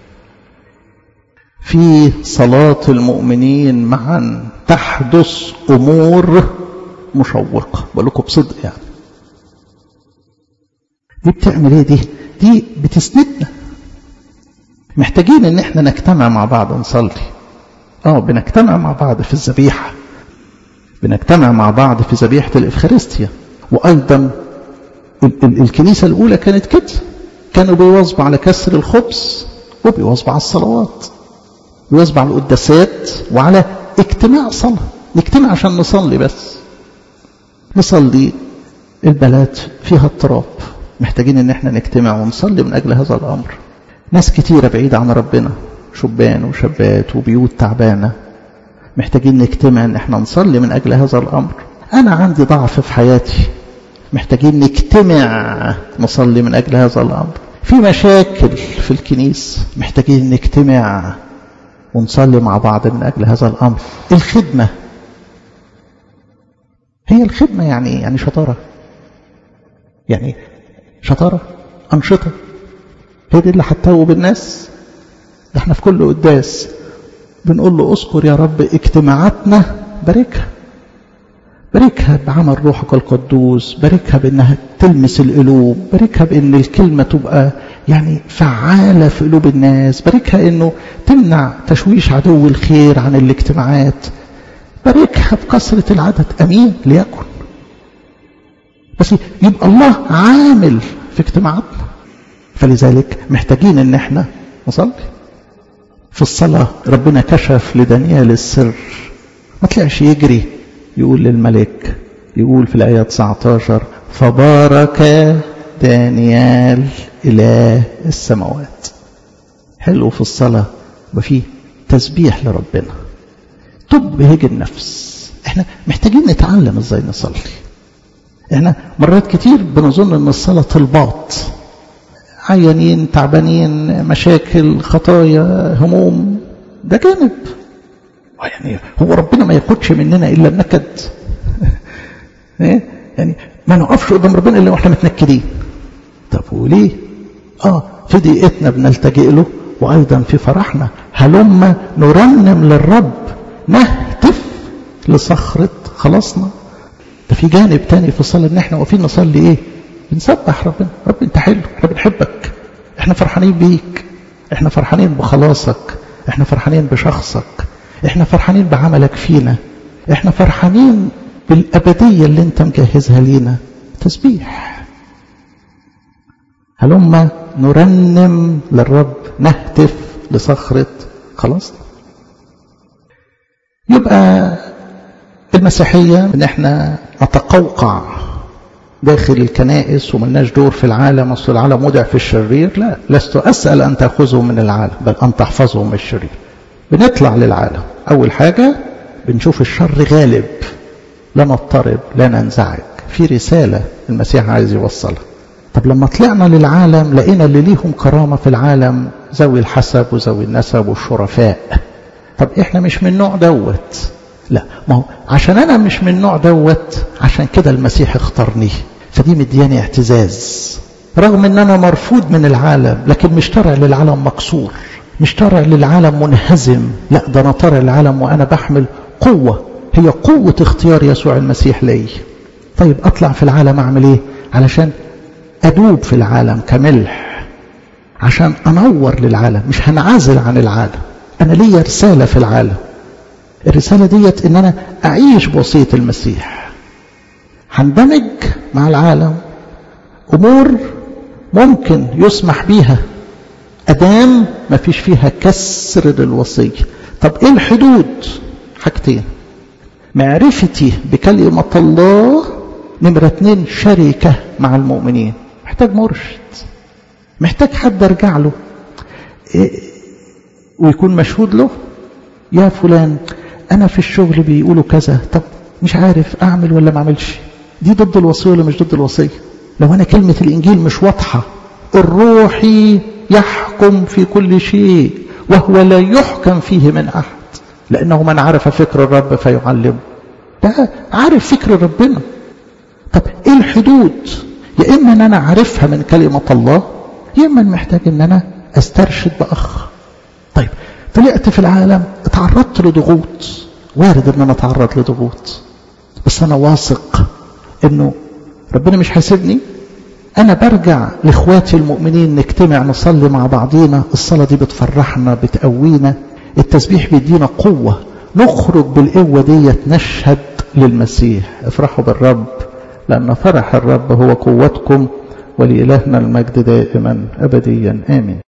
في صلاة المؤمنين معا تحدث أمور مشوقة بقول لكم بصدق يعني دي بتعمل ايه دي دي بتسندنا محتاجين ان احنا نجتمع مع بعض نصلي اه بنجتمع مع بعض في الذبيحة بنجتمع مع بعض في ذبيحة الإفخارستيا وأيضا ال ال الكنيسة الأولى كانت كده كانوا بيواظبوا على كسر الخبز وبيواظبوا على الصلوات بيواظبوا على القداسات وعلى اجتماع صلاة نجتمع عشان نصلي بس نصلي البلد فيها اضطراب محتاجين ان احنا نجتمع ونصلي من اجل هذا الامر ناس كتيرة بعيدة عن ربنا شبان وشابات وبيوت تعبانة محتاجين نجتمع ان احنا نصلي من اجل هذا الامر انا عندي ضعف في حياتي محتاجين نجتمع نصلي من اجل هذا الامر في مشاكل في الكنيس محتاجين نجتمع ونصلي مع بعض من اجل هذا الامر الخدمه هي الخدمه يعني يعني شطاره يعني شطاره انشطه هي دي اللي هتتوب الناس ده احنا في كل قداس بنقول له اذكر يا رب اجتماعاتنا باركها باركها بعمل روحك القدوس باركها بانها تلمس القلوب باركها بان الكلمه تبقى يعني فعاله في قلوب الناس باركها انه تمنع تشويش عدو الخير عن الاجتماعات باركها بكثره العدد امين ليكن بس يبقى الله عامل في اجتماعاتنا فلذلك محتاجين ان احنا نصلي في الصلاة ربنا كشف لدانيال السر ما طلعش يجري يقول للملك يقول في الآية 19 فبارك دانيال إله السماوات حلو في الصلاة وفيه تسبيح لربنا تبهج النفس احنا محتاجين نتعلم ازاي نصلي احنا مرات كتير بنظن ان الصلاة طلبات عيانين تعبانين مشاكل خطايا هموم ده جانب يعني هو ربنا ما ياخدش مننا الا النكد يعني ما نقفش قدام ربنا الا واحنا متنكدين طب وليه اه في ضيقتنا بنلتجئ له وايضا في فرحنا هلما نرنم للرب نهتف لصخرة خلاصنا ده في جانب تاني في الصلاة ان احنا واقفين نصلي ايه بنسبح ربنا رب انت حلو احنا بنحبك احنا فرحانين بيك احنا فرحانين بخلاصك احنا فرحانين بشخصك احنا فرحانين بعملك فينا احنا فرحانين بالأبدية اللي انت مجهزها لينا تسبيح هلما نرنم للرب نهتف لصخرة خلاص يبقى المسيحية ان احنا نتقوقع داخل الكنائس وملناش دور في العالم اصل العالم مدع في الشرير لا لست اسال ان تاخذه من العالم بل ان تحفظه من الشرير بنطلع للعالم اول حاجه بنشوف الشر غالب لا نضطرب لا ننزعج في رساله المسيح عايز يوصلها طب لما طلعنا للعالم لقينا اللي ليهم كرامه في العالم ذوي الحسب وذوي النسب والشرفاء طب احنا مش من النوع دوت لا ما هو عشان انا مش من النوع دوت عشان كده المسيح اختارني فدي مدياني اعتزاز رغم ان انا مرفوض من العالم لكن مش طالع للعالم مكسور مش طالع للعالم منهزم لا ده انا طالع للعالم وانا بحمل قوه هي قوه اختيار يسوع المسيح لي طيب اطلع في العالم اعمل ايه علشان ادوب في العالم كملح عشان انور للعالم مش هنعزل عن العالم انا ليا رساله في العالم الرسالة ديت ان انا اعيش بوصية المسيح هندمج مع العالم امور ممكن يسمح بيها ادام ما فيش فيها كسر للوصية طب ايه الحدود حاجتين معرفتي بكلمة الله نمرة اتنين شركة مع المؤمنين محتاج مرشد محتاج حد ارجع له إيه ويكون مشهود له يا فلان انا في الشغل بيقولوا كذا طب مش عارف اعمل ولا ما اعملش دي ضد الوصيه ولا مش ضد الوصيه لو انا كلمه الانجيل مش واضحه الروحي يحكم في كل شيء وهو لا يحكم فيه من احد لانه من عرف فكر الرب فيعلمه ده عارف فكر ربنا طب ايه الحدود يا اما ان انا عارفها من كلمه الله يا اما محتاج ان انا استرشد باخ طيب طلعت في العالم اتعرضت لضغوط وارد ان انا اتعرض لضغوط بس انا واثق انه ربنا مش هيسيبني أنا برجع لإخواتي المؤمنين نجتمع نصلي مع بعضينا الصلاة دي بتفرحنا بتقوينا التسبيح بيدينا قوة نخرج بالقوة دي نشهد للمسيح افرحوا بالرب لأن فرح الرب هو قوتكم ولإلهنا المجد دائما أبديا آمين